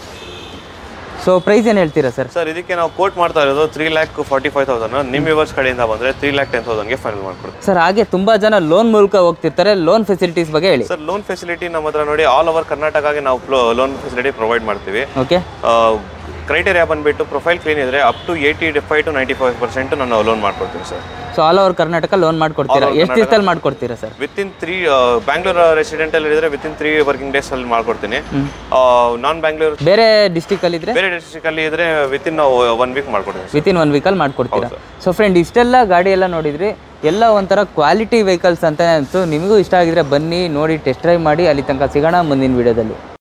ಸೊ ಪ್ರೈಸ್ ಏನು ಹೇಳ್ತೀರಾ ಸರ್ ಸರ್ ಇದಕ್ಕೆ ನಾವು ಕೋಟ್ ಮಾಡ್ತಾ ಇರೋದು three lakh forty five thousand ನಿಮ್ಮ ವಿವರ್ಸ್ ಕಡೆಯಿಂದ ಬಂದ್ರೆ ತ್ರೀ ಲ್ಯಾಕ್ ಟೆನ್ ತೌಸಂಡ್ಗೆ ಫೈನಲ್ ಮಾಡ್ಕೊಡ್ತೀವಿ ಸರ್ ಹಾಗೆ ತುಂಬ ಜನ ಲೋನ್ ಮೂಲಕ ಹೋಗ್ತಿರ್ತಾರೆ ಲೋನ್ ಫೆಸಿಲಿಟೀಸ್ ಬಗ್ಗೆ ಹೇಳಿ ಸರ್ ಲೋನ್ ಫೆಸಿಲಿಟಿ ನಮ್ಮ ಹತ್ರ ನೋಡಿ ಆಲ್ ಓವರ್ ಕರ್ನಾಟಕಗೆ ನಾವು ಲೋನ್ ಫೆಸಿಲಿಟಿ ಪ್ರೊವೈಡ್ ಮಾಡ್ತೀವಿ ಓಕೆ ಕ್ರೈಟೇರಿಯಾ ಬಂದ್ಬಿಟ್ಟು ಪ್ರೊಫೈಲ್ ಕ್ಲೀನ್ ಇದ್ರೆ up to eighty five to ninety five percent ನಾನು ಲೋನ್ ಮಾಡ್ಕೊಡ್ತೀನಿ sir so all over Karnataka loan ಮಾಡ್ಕೊಡ್ತೀರಾ ಎಷ್ಟು ದಿವಸದಲ್ಲಿ ಮಾಡ್ಕೊಡ್ತೀರಾ sir within three Bangalore resident ಅಲ್ಲಿ ಇದ್ರೆ within three working days ಅಲ್ಲಿ ಮಾಡ್ಕೊಡ್ತೀನಿ ನಾನ್ ಬ್ಯಾಂಗ್ಳೂರ್ ಬೇರೆ ಡಿಸ್ಟಿಕಲ್ಲಿ ಇದ್ರೆ ಬೇರೆ ಡಿಸ್ಟ್ರಿಕ್ಟ್ ಅಲ್ಲಿ ಇದ್ರೆ ವಿತ್ ಇನ್ ಒನ್ ವೀಕ್ ಮಾಡ್ಕೊಡ್ತೀನಿ ವಿತ್ ಇನ್ ಒನ್ ವೀಕಲ್ಲಿ ಮಾಡ್ಕೊಡ್ತೀರಾ ಸೊ ಫ್ರೆಂಡ್ ಇಷ್ಟೆಲ್ಲ ಗಾಡಿ ಎಲ್ಲ ನೋಡಿದ್ರಿ ಎಲ್ಲ ಒಂಥರ ಕ್ವಾಲಿಟಿ ವೆಹಿಕಲ್ಸ್ ಅಂತ ಅನಿಸ್ತು ನಿಮಗೂ ಇಷ್ಟ ಆಗಿದ್ರೆ ಬನ್ನಿ ನೋಡಿ ಟೆಸ್ಟ್ ಡ್ರೈವ್ ಮಾಡಿ ಅಲ್ಲಿ ತನಕ ಸಿಗೋಣ ಮುಂದಿನ ವಿಡಿಯೋದಲ್ಲಿ